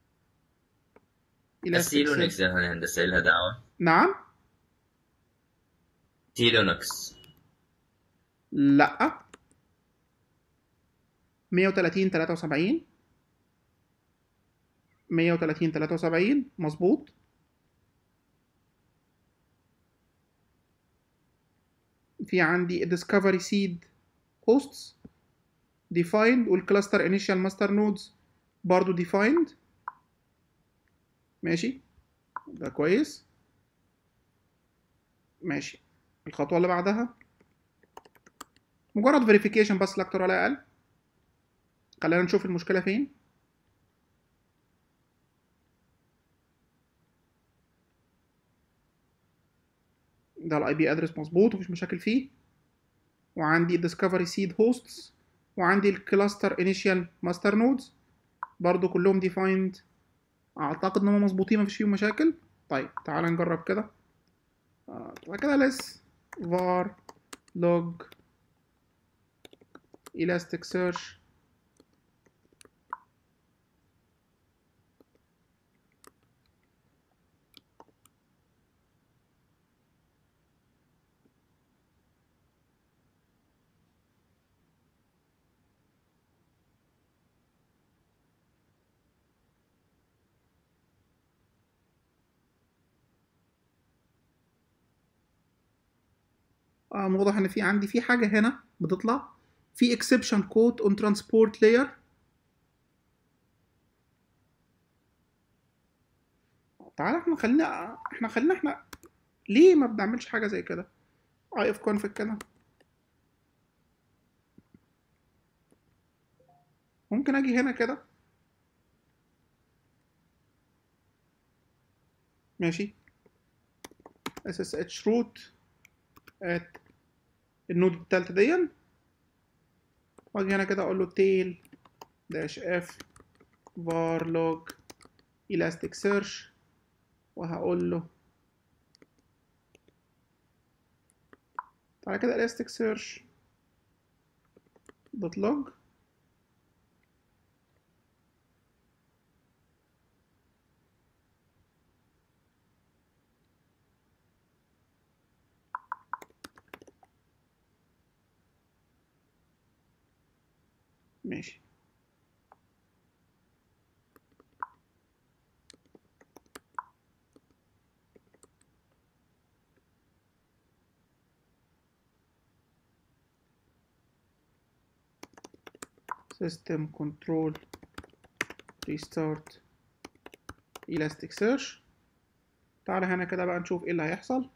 بس تي لينكس هون هندسه لها دعوه نعم تي لينكس لا 130 73 130 73 مظبوط في عندي discovery seed hosts defined والcluster initial master nodes برضو defined ماشي ده كويس ماشي الخطوة اللي بعدها مجرد verification بس لا أكتر ولا أقل خلينا نشوف المشكلة فين ده الاي بي ادرس مظبوط مفيش مشاكل فيه وعندي discovery seed hosts وعندي الكلاستر انيشال ماستر نودز برضو كلهم defined اعتقد ان هم مظبوطين مفيش فيهم مشاكل طيب تعال نجرب كده آه، بعد كده less var log elasticsearch آه واضح ان في عندي في حاجه هنا بتطلع في exception code on transport layer تعالى احنا خلينا احنا خلينا احنا ليه ما بنعملش حاجه زي كده اي اف config كده ممكن اجي هنا كده ماشي ssh root at النود التالتة دي واجي هنا كده اقول له tail dash f var log elastic search وهقول له تعالى كده elastic search dot log ماشي system control restart elasticsearch تعالى هنا كده بقى نشوف ايه اللي هيحصل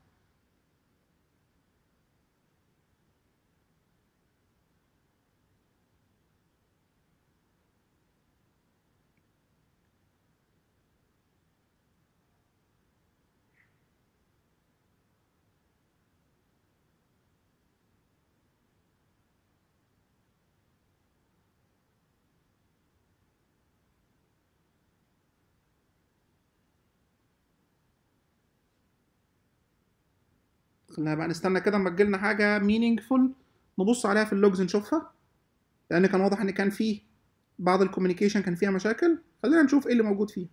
خلينا بقى نستنى كده اما تجيلنا حاجه meaningful نبص عليها في اللوجز نشوفها لان كان واضح ان كان فيه بعض الكوميونيكيشن كان فيها مشاكل خلينا نشوف ايه اللي موجود فيه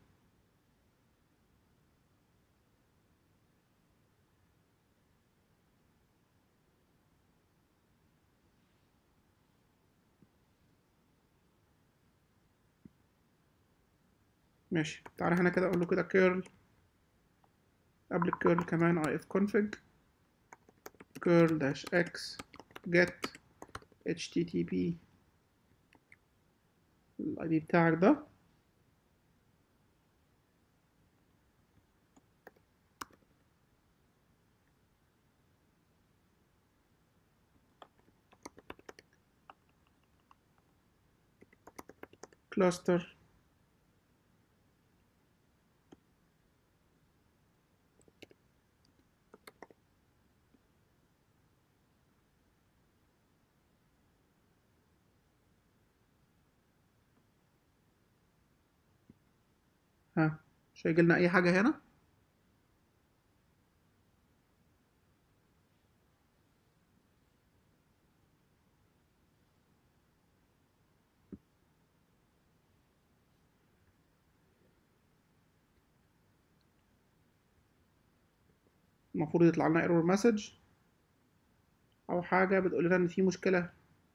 ماشي تعالى هنا كده اقول له كده كيرل قبل الكيرل كمان if config curl dash x get http الاي دي بتاعك ده cluster ها مش هيجي لنا اي حاجه هنا المفروض يطلع لنا ايرور مسج او حاجه بتقول لنا ان في مشكله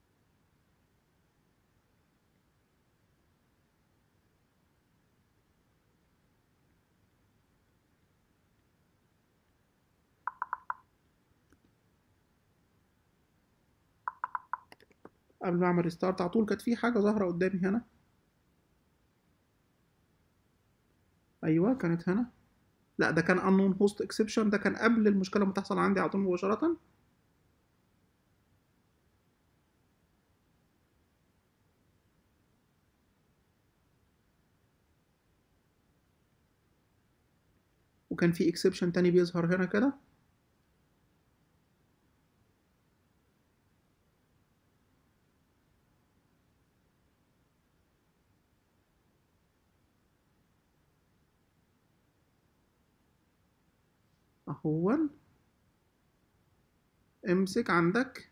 قبل ما اعمل ريستارت على طول كانت في حاجه ظاهره قدامي هنا ايوه كانت هنا لا ده كان unknown host exception ده كان قبل المشكله ما تحصل عندي على طول مباشره وكان في exception تاني بيظهر هنا كده اهو امسك عندك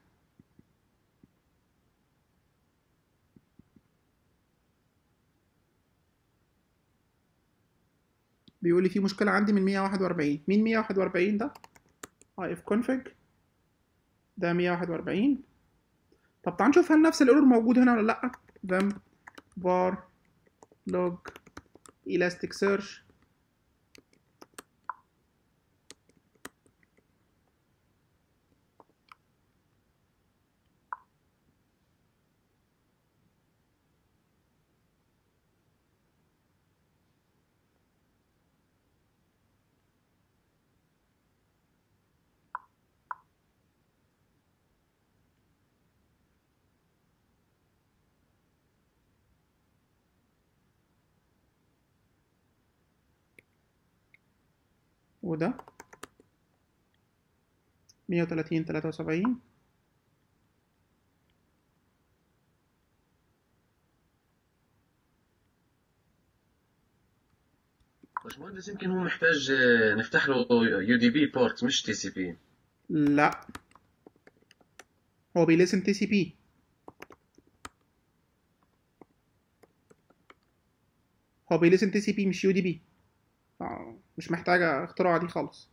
بيقول لي في مشكلة عندي من 141 مين 141 ده؟ اف config ده 141 طب تعال نشوف هل نفس الايرور موجود هنا ولا لا vim var log elasticsearch وده 130 73 باشمهندس يمكن هو محتاج آه، نفتح له يو دي بي بورت مش تي سي بي لا هو بيلسن تي سي بي هو بيلسن تي سي بي مش يو دي بي مش محتاجة اختراع دي خالص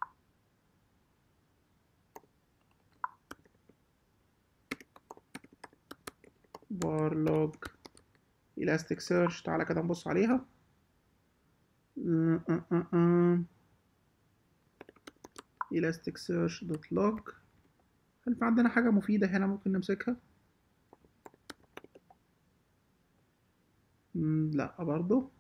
var log elasticsearch تعالى كده نبص عليها elasticsearch.log هل في عندنا حاجة مفيدة هنا ممكن نمسكها؟ مم، لا برضو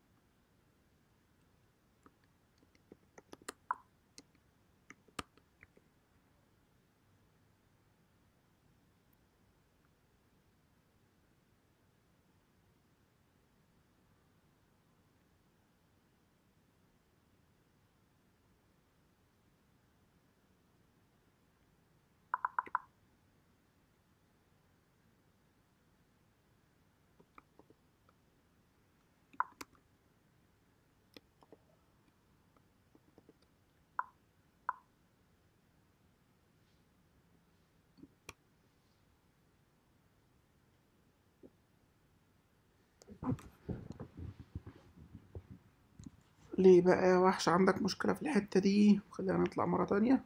ليه بقى يا وحش عندك مشكلة في الحتة دي خلينا نطلع مرة تانية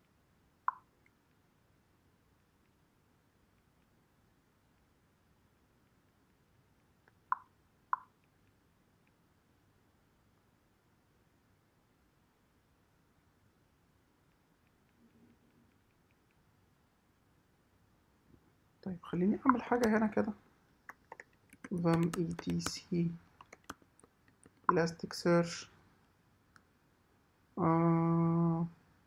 طيب خليني أعمل حاجة هنا كده vim etc elasticsearch آه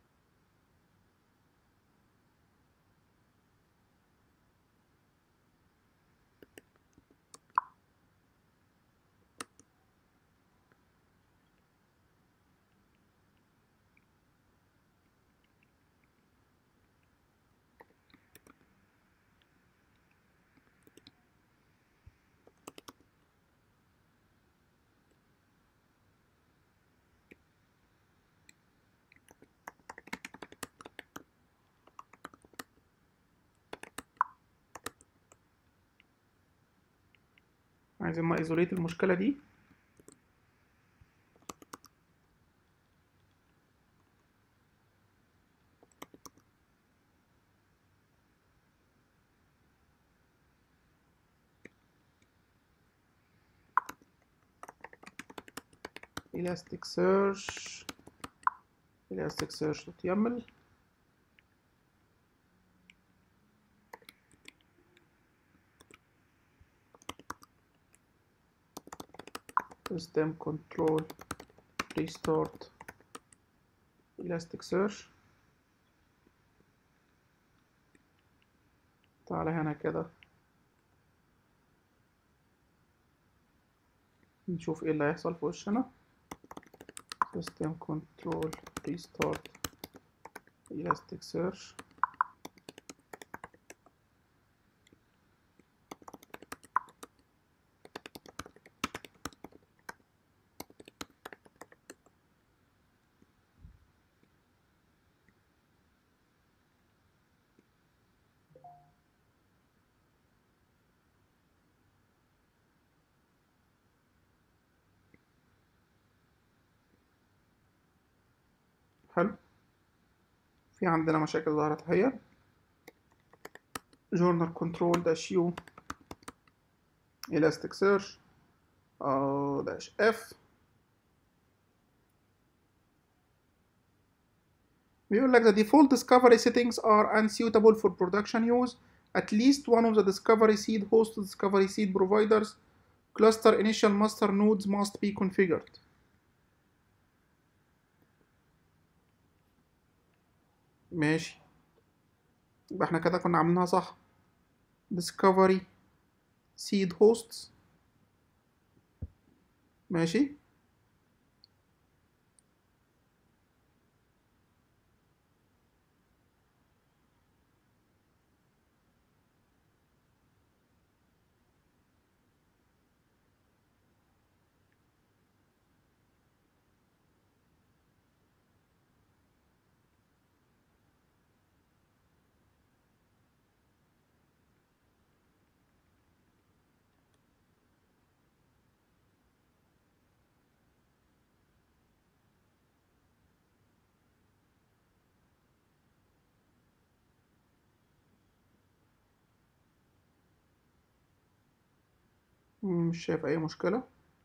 عايزين ما ايزوليت المشكلة دي elasticsearch elasticsearch.yaml system control restart elasticsearch تعالى هنا كده نشوف ايه اللي هيحصل في وشنا system control restart elasticsearch حلو في عندنا مشاكل ظهرت اهي جورنال كنترول داش يو elastic search uh, dash f بيقول لك the default discovery settings are unsuitable for production use at least one of the discovery seed host discovery seed providers cluster initial master nodes must be configured ماشي يبقى احنا كده كنا عاملينها صح discovery seed hosts ماشي مش شايف اي مشكلة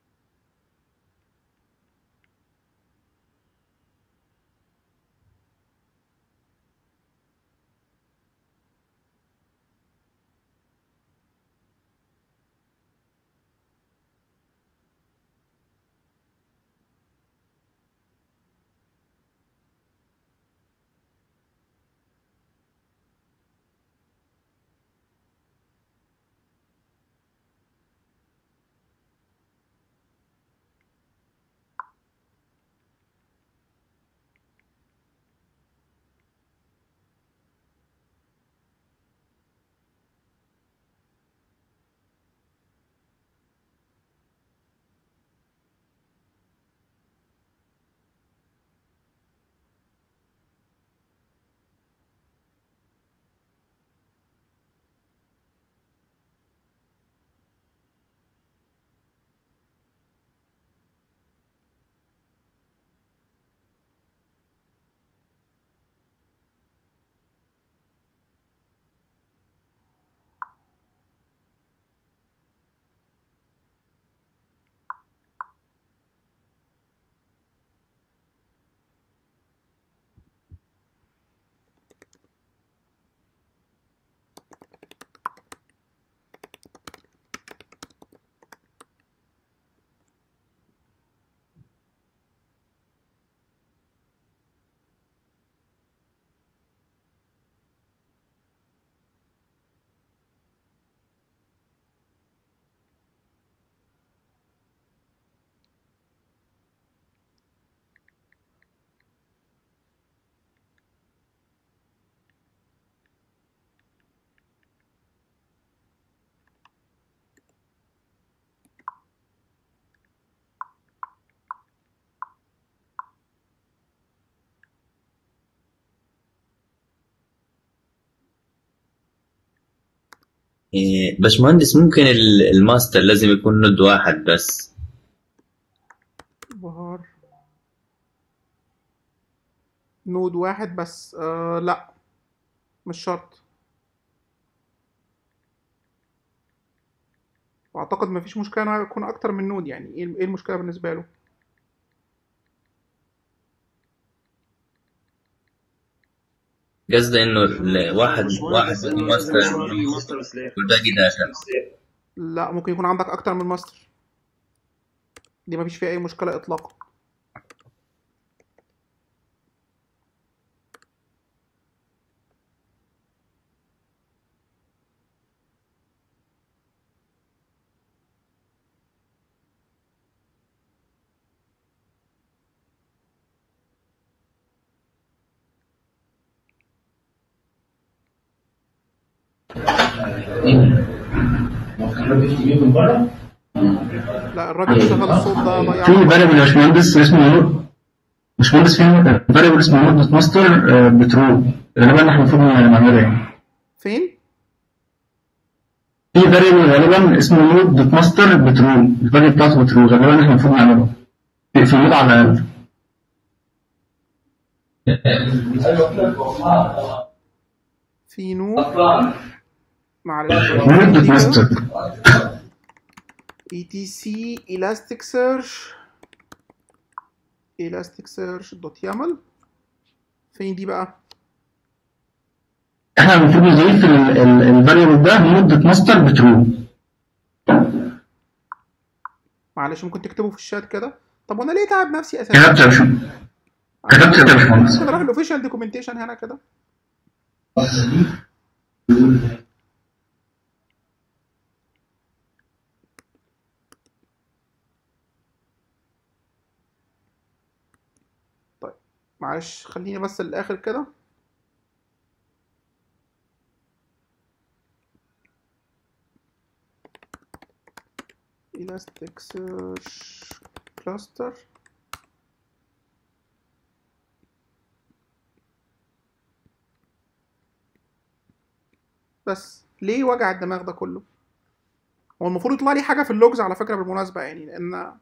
إيه، باشمهندس ممكن ال- الماستر لازم يكون نود واحد بس بهار نود واحد بس آه لا مش شرط واعتقد مفيش مشكلة انه يكون اكتر من نود يعني ايه إيه المشكلة بالنسبة له قصدي انه ال- واحد واحد بده ماستر والباقي داتا لا ممكن يكون عندك اكتر من ماستر دي مفيش فيها اي مشكلة اطلاقا لا الراجل اللي شغال الصوت ده ضيع في فاريبل يا باشمهندس اسمه نود باشمهندس في فاريبل اسمه نود ماستر بترول غالبا احنا المفروض نعمله يعني فين؟ في فاريبل غالبا اسمه نود دوت ماستر بترول الفاليو بتاعته بترول غالبا احنا المفروض نعمله في في النود على الاقل في نود معلش نود دوت ماستر اي تي سي elastic search elastic search دوت يامل فين دي بقى احنا المفروض نضيف الفاريبل ده نود دوت ماستر بترو معلش ممكن تكتبه في الشات كده طب وانا ليه تعب نفسي اساسا كتبت يا باشمهندس كتبت يا باشمهندس ممكن اروح الاوفيشال دوكيومنتيشن هنا كده طيب معلش خليني بس للاخر كده Elasticsearch cluster بس ليه وجع الدماغ ده كله هو المفروض يطلع لي حاجه في اللوجز على فكره بالمناسبه يعني لان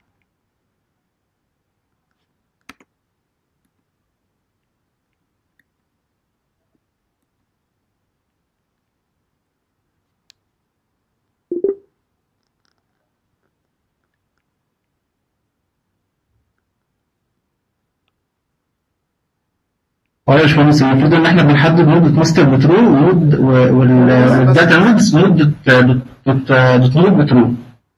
اه يا باشمهندس المفروض ان احنا بنحدد نود دوت ماستر بترو ونود و- وال- والداتا نودز نود دوت دوت دوت دوت نود بترو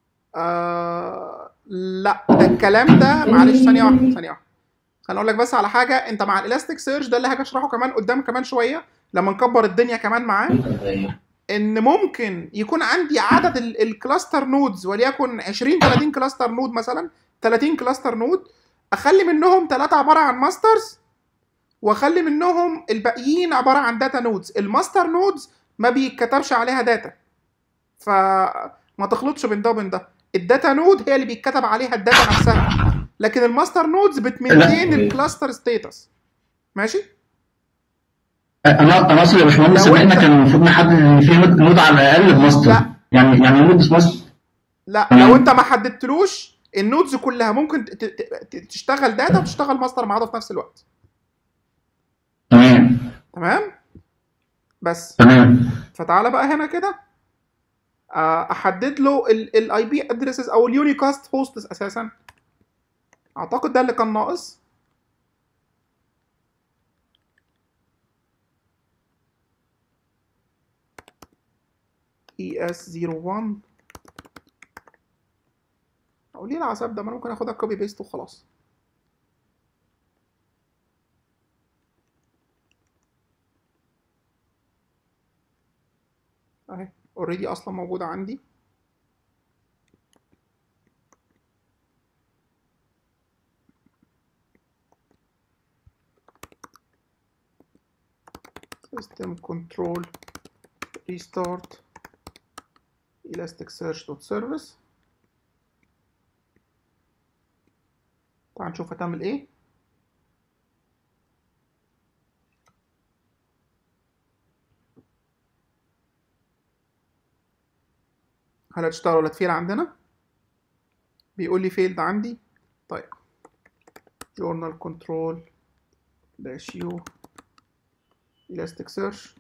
آه لا ده الكلام ده معلش ثانيه واحده ثانيه واحده خليني اقول لك بس على حاجه انت مع الالاستيك سيرش ده اللي هاجي اشرحه كمان قدام كمان شويه لما نكبر الدنيا كمان معاه ان ممكن يكون عندي عدد ال- الكلاستر نودز وليكن 20 30 كلاستر نود مثلا 30 كلاستر نود اخلي منهم ثلاثه عباره عن ماسترز واخلي منهم الباقيين عباره عن داتا نودز الماستر نودز ما بيتكتبش عليها داتا فما تخلطش بين ده وبين ده الداتا نود هي اللي بيتكتب عليها الداتا نفسها لكن الماستر نودز بتمنتين الكلاستر ستيتس ماشي انا انا اقصد يا باشمهندس لو ان احنا انت- كان المفروض نحدد ان في نود نود على الاقل بماستر لا. يعني يعني نود دوت ماستر لا تمام. لو انت ما حددتلوش النودز كلها ممكن ت- ت- ت- تشتغل داتا وتشتغل ماستر مع بعض في نفس الوقت تمام تمام بس تمام فتعالى بقى هنا كده آه، احدد له الاي بي ادريسز او اليونيكاست هوستس اساسا اعتقد ده اللي كان ناقص اي اس 01 او ليه العذاب ده ما انا ممكن اخدها كوبي بيست وخلاص اهي اوريدي اصلا موجوده عندي system control restart elasticsearch.service تعال نشوف هتعمل ايه هل هتشتغل ولا تفيل عندنا بيقول لي فيلد عندي طيب journal control dash u elasticsearch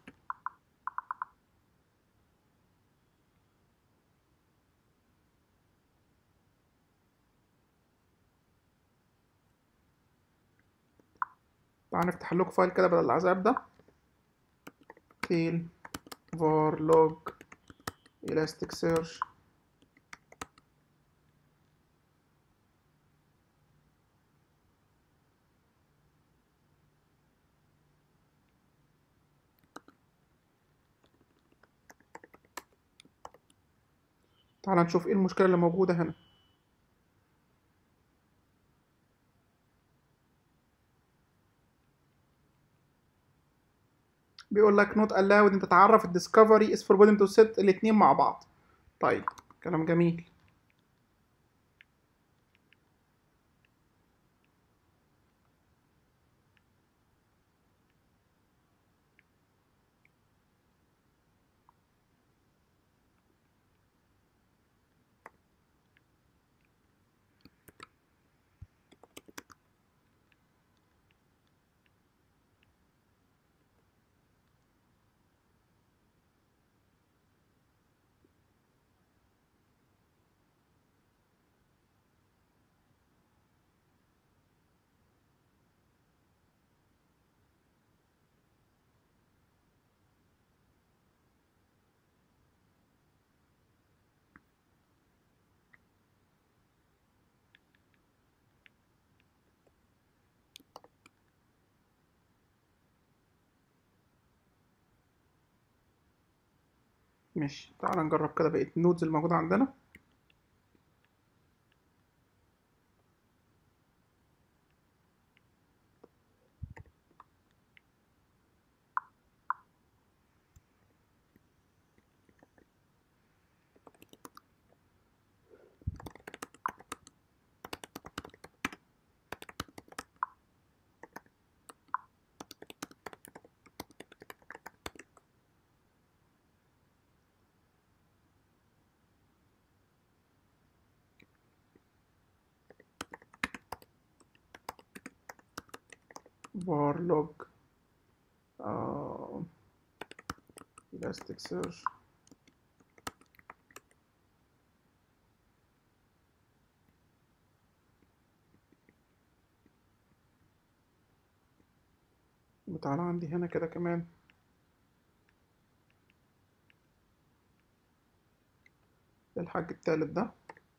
تعال نفتح لكم فايل كده بدل العذاب ده tail var log elasticsearch تعال نشوف ايه المشكلة اللي موجودة هنا بيقول لك not allowed انت تعرف الديسكفري is forbidden to set الاتنين مع بعض طيب كلام جميل ماشي تعال نجرب كده بقية النودز الموجودة عندنا var log uh, elasticsearch وتعالى عندي هنا كده كمان الحاج التالت ده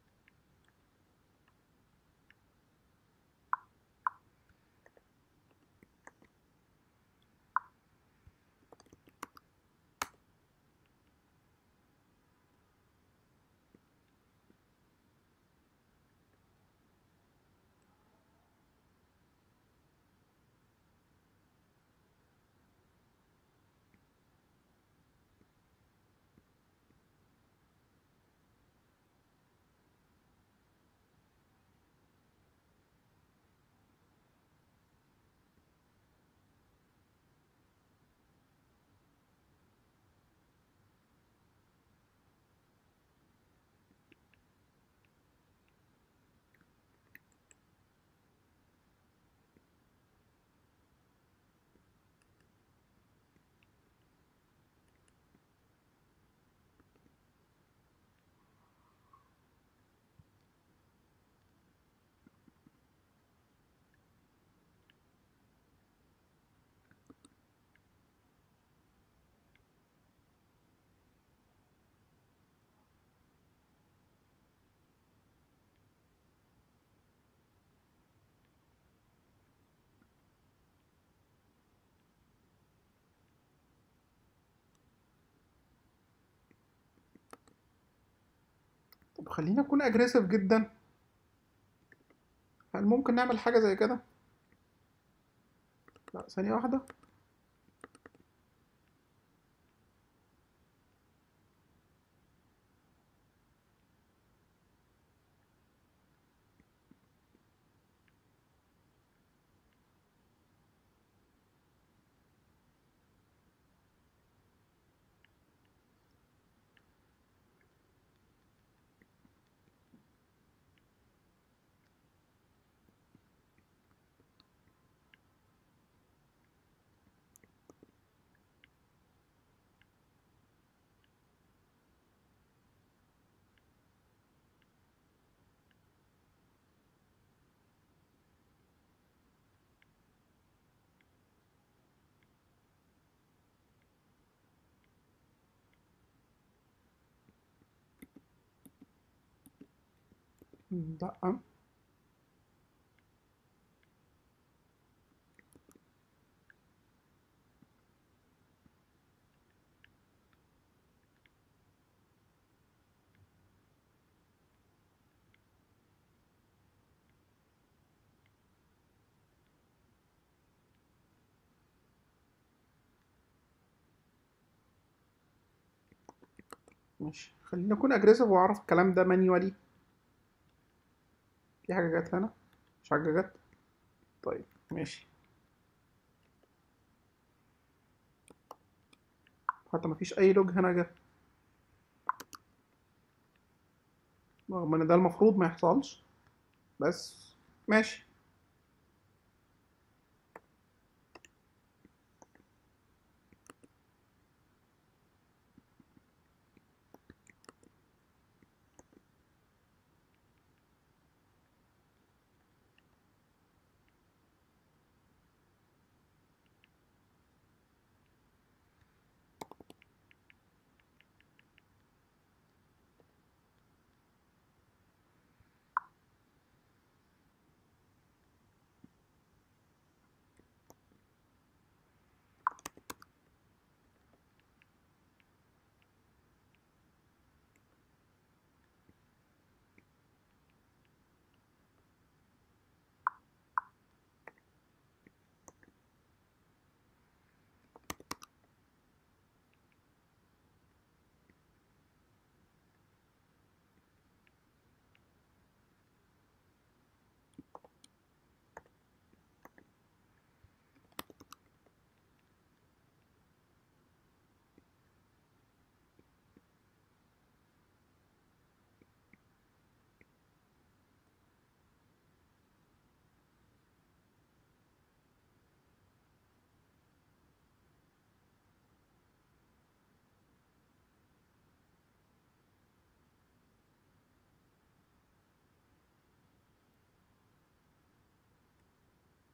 طب خلينا نكون اجريسيف جدا هل ممكن نعمل حاجة زي كده لا ثانية واحدة لا ماشي خلينا نكون اجريسيف واعرف الكلام ده مانيوالي في حاجة جت هنا مش حاجة جت طيب ماشي حتى مفيش أي لوج هنا جه رغم إن ده المفروض ما يحصلش بس ماشي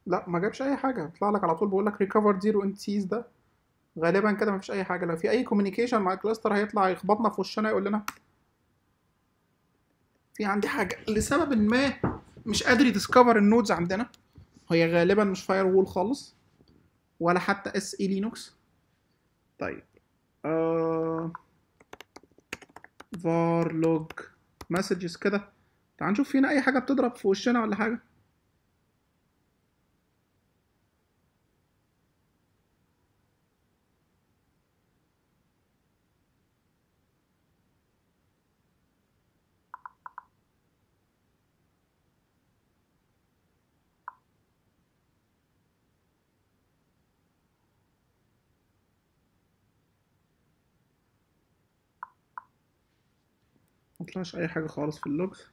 لا ما جابش اي حاجه بيطلع لك على طول بيقول لك ريكفر زيرو انتسيز ده غالبا كده مفيش اي حاجه لو في اي كوميونيكيشن مع الكلاستر هيطلع يخبطنا في وشنا يقول لنا في عندي حاجه لسبب ما مش قادر يديسكفر النودز عندنا هي غالبا مش فاير وول خالص ولا حتى اس اي لينوكس طيب آه... var log messages كده تعال نشوف فينا اي حاجه بتضرب في وشنا ولا حاجه مطلعش اي حاجه خالص في اللوجز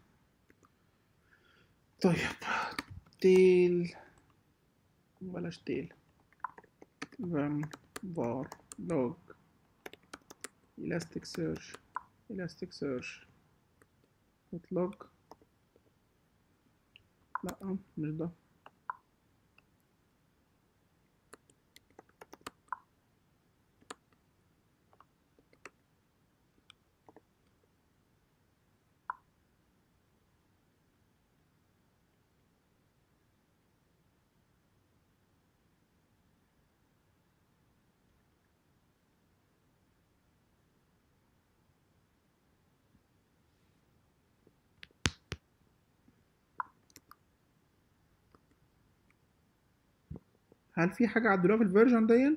طيب تيل بلاش تيل فم var log elastic search elastic search log لا مش ده هل في حاجة عدلوها في الفيرجن دي؟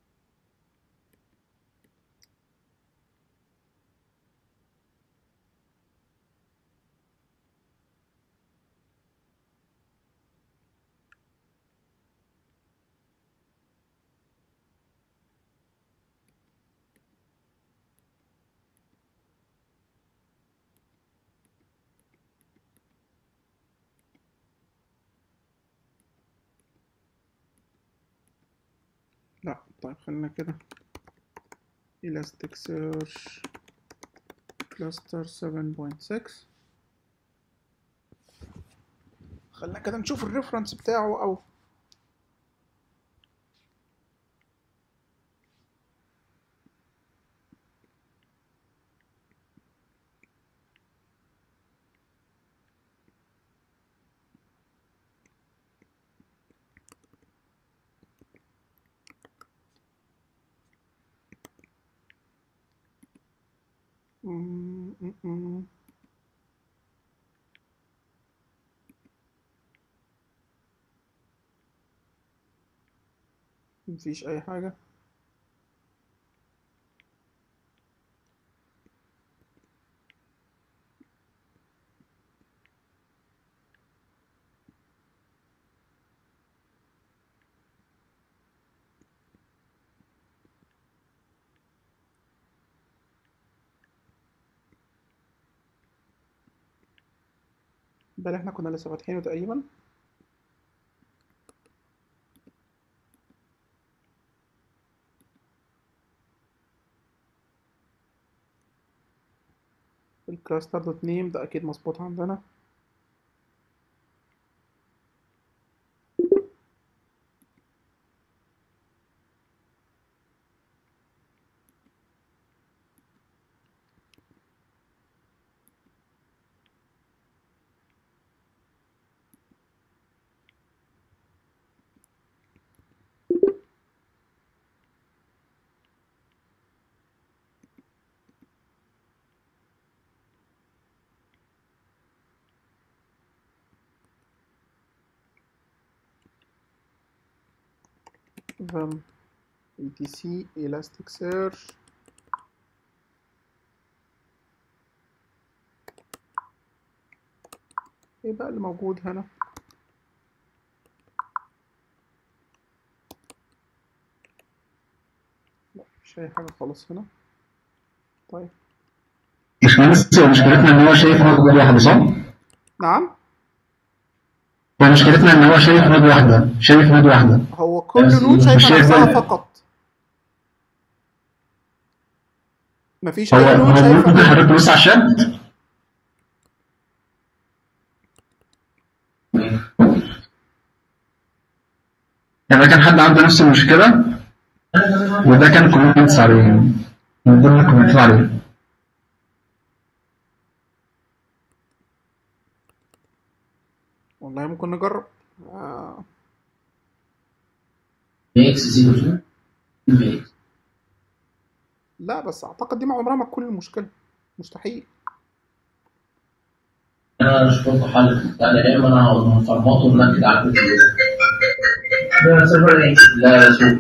لا طيب خلينا كده Elasticsearch cluster 7.6 خلينا كده نشوف الريفرنس بتاعه او Mm, mm, mm. مفيش اي حاجة ده اللي احنا كنا لسه فاتحينه تقريبا الكلاستر دوت نيم ده اكيد مظبوط عندنا vim etc elasticsearch ايه بقى اللي موجود هنا لا مش اي حاجة خالص هنا طيب باشمهندس هو مشكلتنا ان هو شايف نود واحدة صح؟ نعم هو مشكلتنا ان هو شايف نود واحدة شايف نود واحدة هو كل بس نود مش شايفة شايف نفسها بقى. فقط مفيش هو اي هو نود ممكن شايفة حضرتك تبص على الشات يعني ده كان حد عنده نفس المشكلة وده كان كومنتس عليه يعني من ضمن الكومنتات عليه والله ممكن نجرب آه. اكس زيرو اكس لا بس اعتقد دي عمرها ما تكون المشكله مستحيل انا مش برضه حل انا دايما انا مفرمطه ونكد على الكتب ده سيرفر ايه؟ لا لا سوق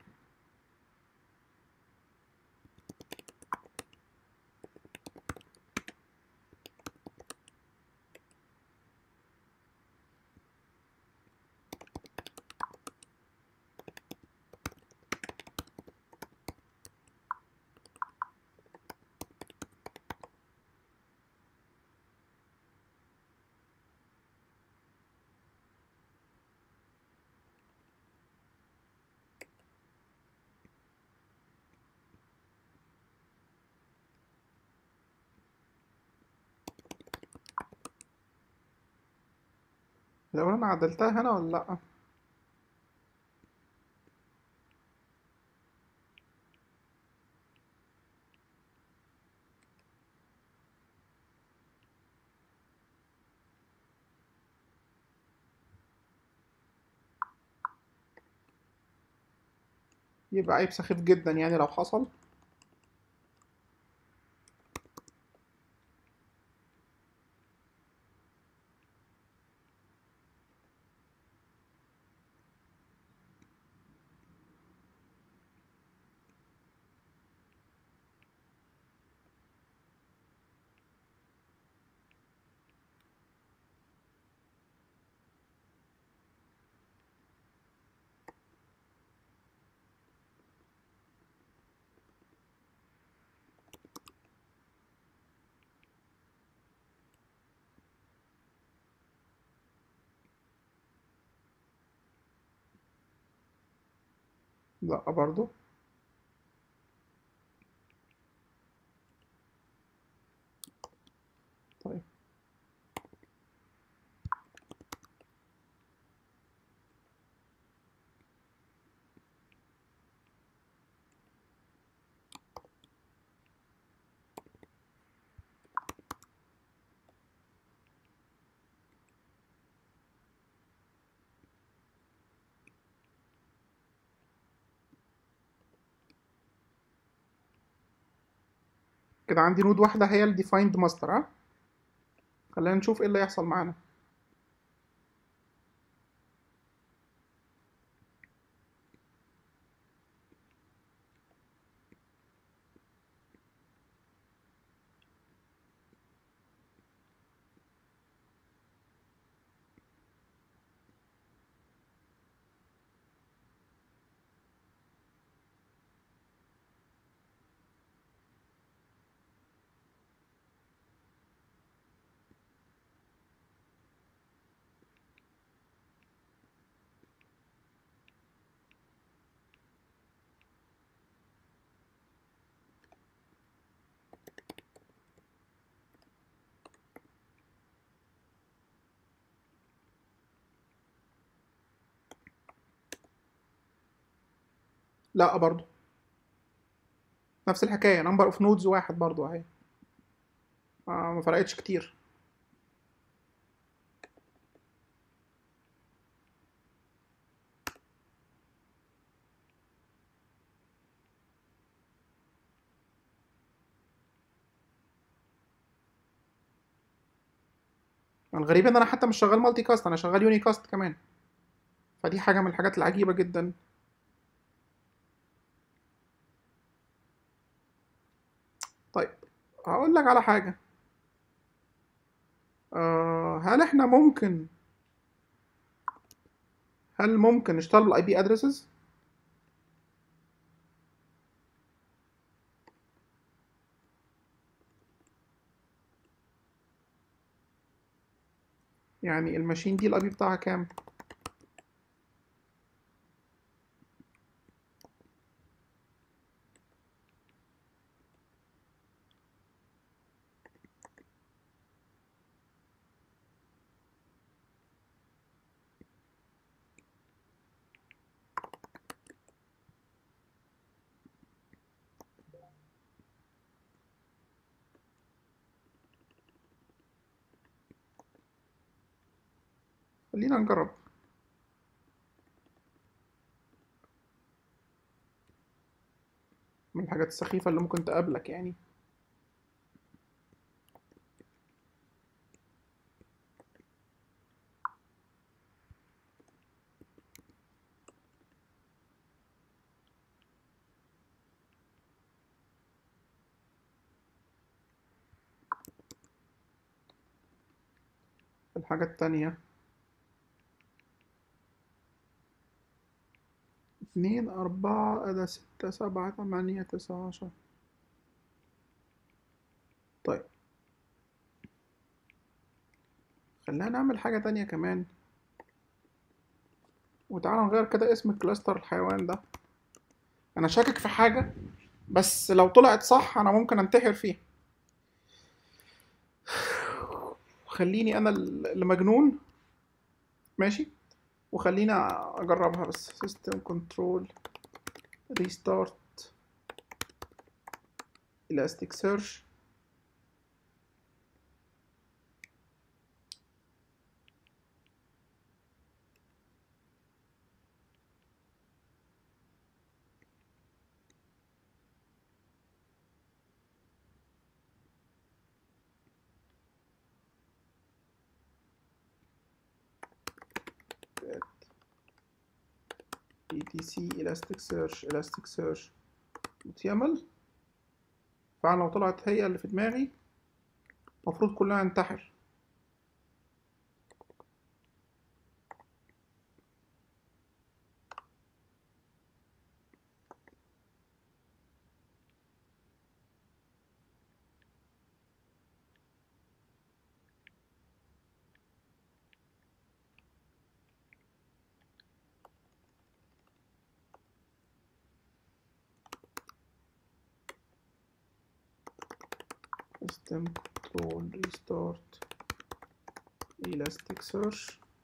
لو انا عدلتها هنا ولا لا يبقى عيب سخيف جدا يعني لو حصل لا برضو طيب كده عندي نود واحدة هي ال defined master ها خلينا نشوف ايه اللي يحصل معانا لا برضو نفس الحكاية number of nodes واحد برضو اهي آه ما فرقتش كتير الغريب ان انا حتى مش شغال مالتي كاست انا شغال يوني كاست كمان فدي حاجة من الحاجات العجيبة جدا طيب هقول لك على حاجة آه هل احنا ممكن هل ممكن نشتغل بالاي بي ادريسز يعني الماشين دي الاي بي بتاعها كام خلينا نجرب من الحاجات السخيفة اللي ممكن تقابلك يعني الحاجة التانية اتنين أربعة أدا ستة سبعة تمانية تسعة عشرة طيب خلينا نعمل حاجة تانية كمان وتعالى نغير كده اسم كلاستر الحيوان ده أنا شاكك في حاجة بس لو طلعت صح أنا ممكن أنتحر فيها خليني انا اللي مجنون ماشي وخلينا اجربها بس system control restart elastic search etc elasticsearch elasticsearch وتيمل فعلا لو طلعت هي اللي في دماغي المفروض كلنا ننتحر system control restart elasticsearch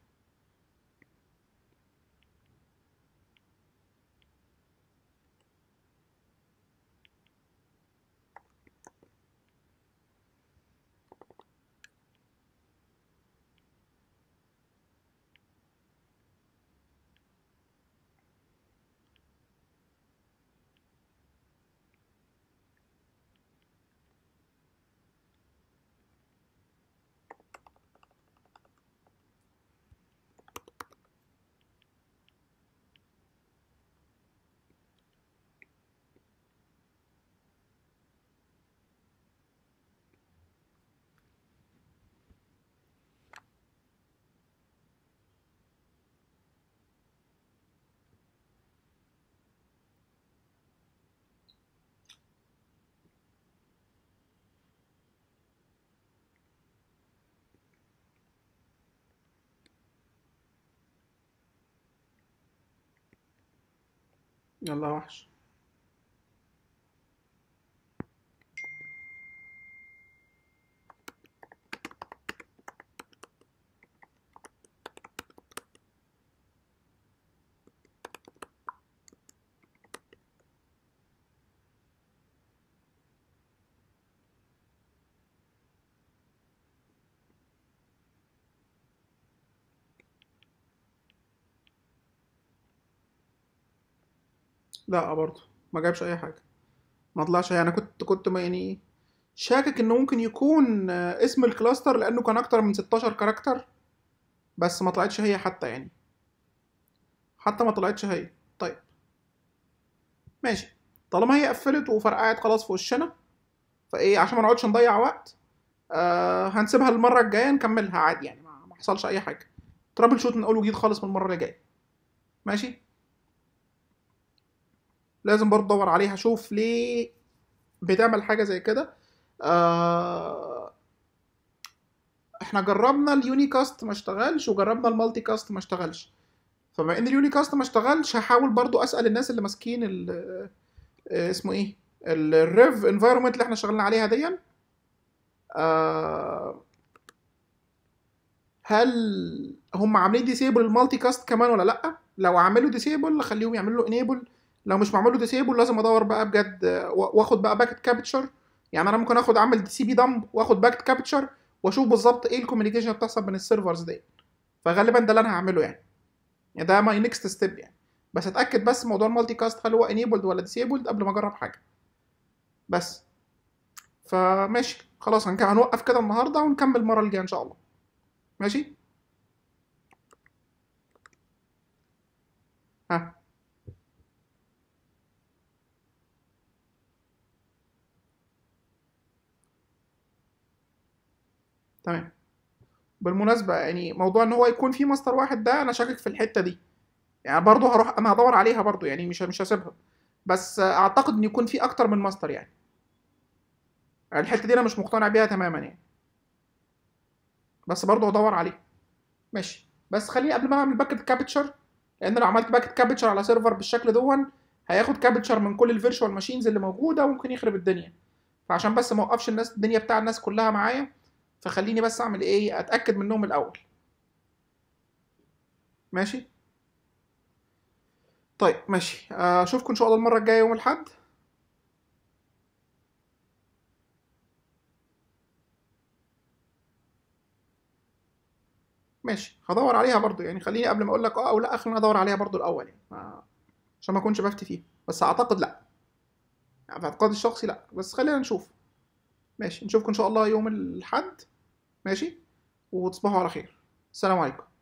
يلا وحش لا برضه ما جابش اي حاجه ما طلعش انا كنت كنت ما يعني شاكك انه ممكن يكون آه، اسم الكلاستر لانه كان اكتر من 16 كاركتر بس ما طلعتش هي حتى يعني حتى ما طلعتش هي طيب ماشي طالما هي قفلت وفرقعت خلاص في وشنا فايه عشان ما نقعدش نضيع وقت آه هنسيبها المره الجايه نكملها عادي يعني ما ما حصلش اي حاجه ترابل شوت من اول وجديد خالص من المره اللي جايه ماشي لازم برضه ادور عليها اشوف ليه بتعمل حاجه زي كده آه احنا جربنا اليوني كاست ما اشتغلش وجربنا المالتي كاست ما اشتغلش فبما ان اليوني كاست ما اشتغلش هحاول برضو اسال الناس اللي ماسكين ال آه، اسمه ايه الريف انفايرمنت اللي احنا شغالين عليها دي آه هل هم عاملين ديسيبل المالتي كاست كمان ولا لا لو عملوا ديسيبل خليهم يعملوا انيبل لو مش معمول له ديسيبل لازم ادور بقى بجد آه، وا- واخد بقى باكت كابتشر يعني انا ممكن اخد اعمل دي سي بي دمب واخد باكت كابتشر واشوف بالظبط ايه الكوميونيكيشن اللي بتحصل بين السيرفرز دي فغالبا ده اللي انا هعمله يعني يعني ده ماي نيكست ستيب يعني بس اتاكد بس موضوع المالتي كاست هل هو انيبلد ولا ديسيبلد قبل ما اجرب حاجه بس فماشي خلاص هنك- هنوقف كده النهارده ونكمل المره الجايه ان شاء الله ماشي ها تمام بالمناسبة يعني موضوع ان هو يكون في ماستر واحد ده انا شاكك في الحتة دي يعني برضه هروح انا هدور عليها برضه يعني مش مش هسيبها بس اعتقد ان يكون في اكتر من ماستر يعني الحتة دي انا مش مقتنع بيها تماما يعني بس برضه هدور عليه ماشي بس خليني قبل ما اعمل باكت كابتشر لان لو عملت باكت كابتشر على سيرفر بالشكل دون هياخد كابتشر من كل الفيرتشوال ماشينز اللي موجوده وممكن يخرب الدنيا فعشان بس ما اوقفش الناس الدنيا بتاع الناس كلها معايا فخليني بس اعمل ايه اتاكد منهم الاول ماشي طيب ماشي اشوفكم ان شاء الله المره الجايه يوم الاحد ماشي هدور عليها برضو يعني خليني قبل ما اقول لك اه او لا خليني ادور عليها برضو الاول يعني ما- عشان ما اكونش بفتي فيها بس اعتقد لا يعني في اعتقادي الشخصي لا بس خلينا نشوف ماشي نشوفكم ان شاء الله يوم الاحد ماشي وتصبحوا على خير السلام عليكم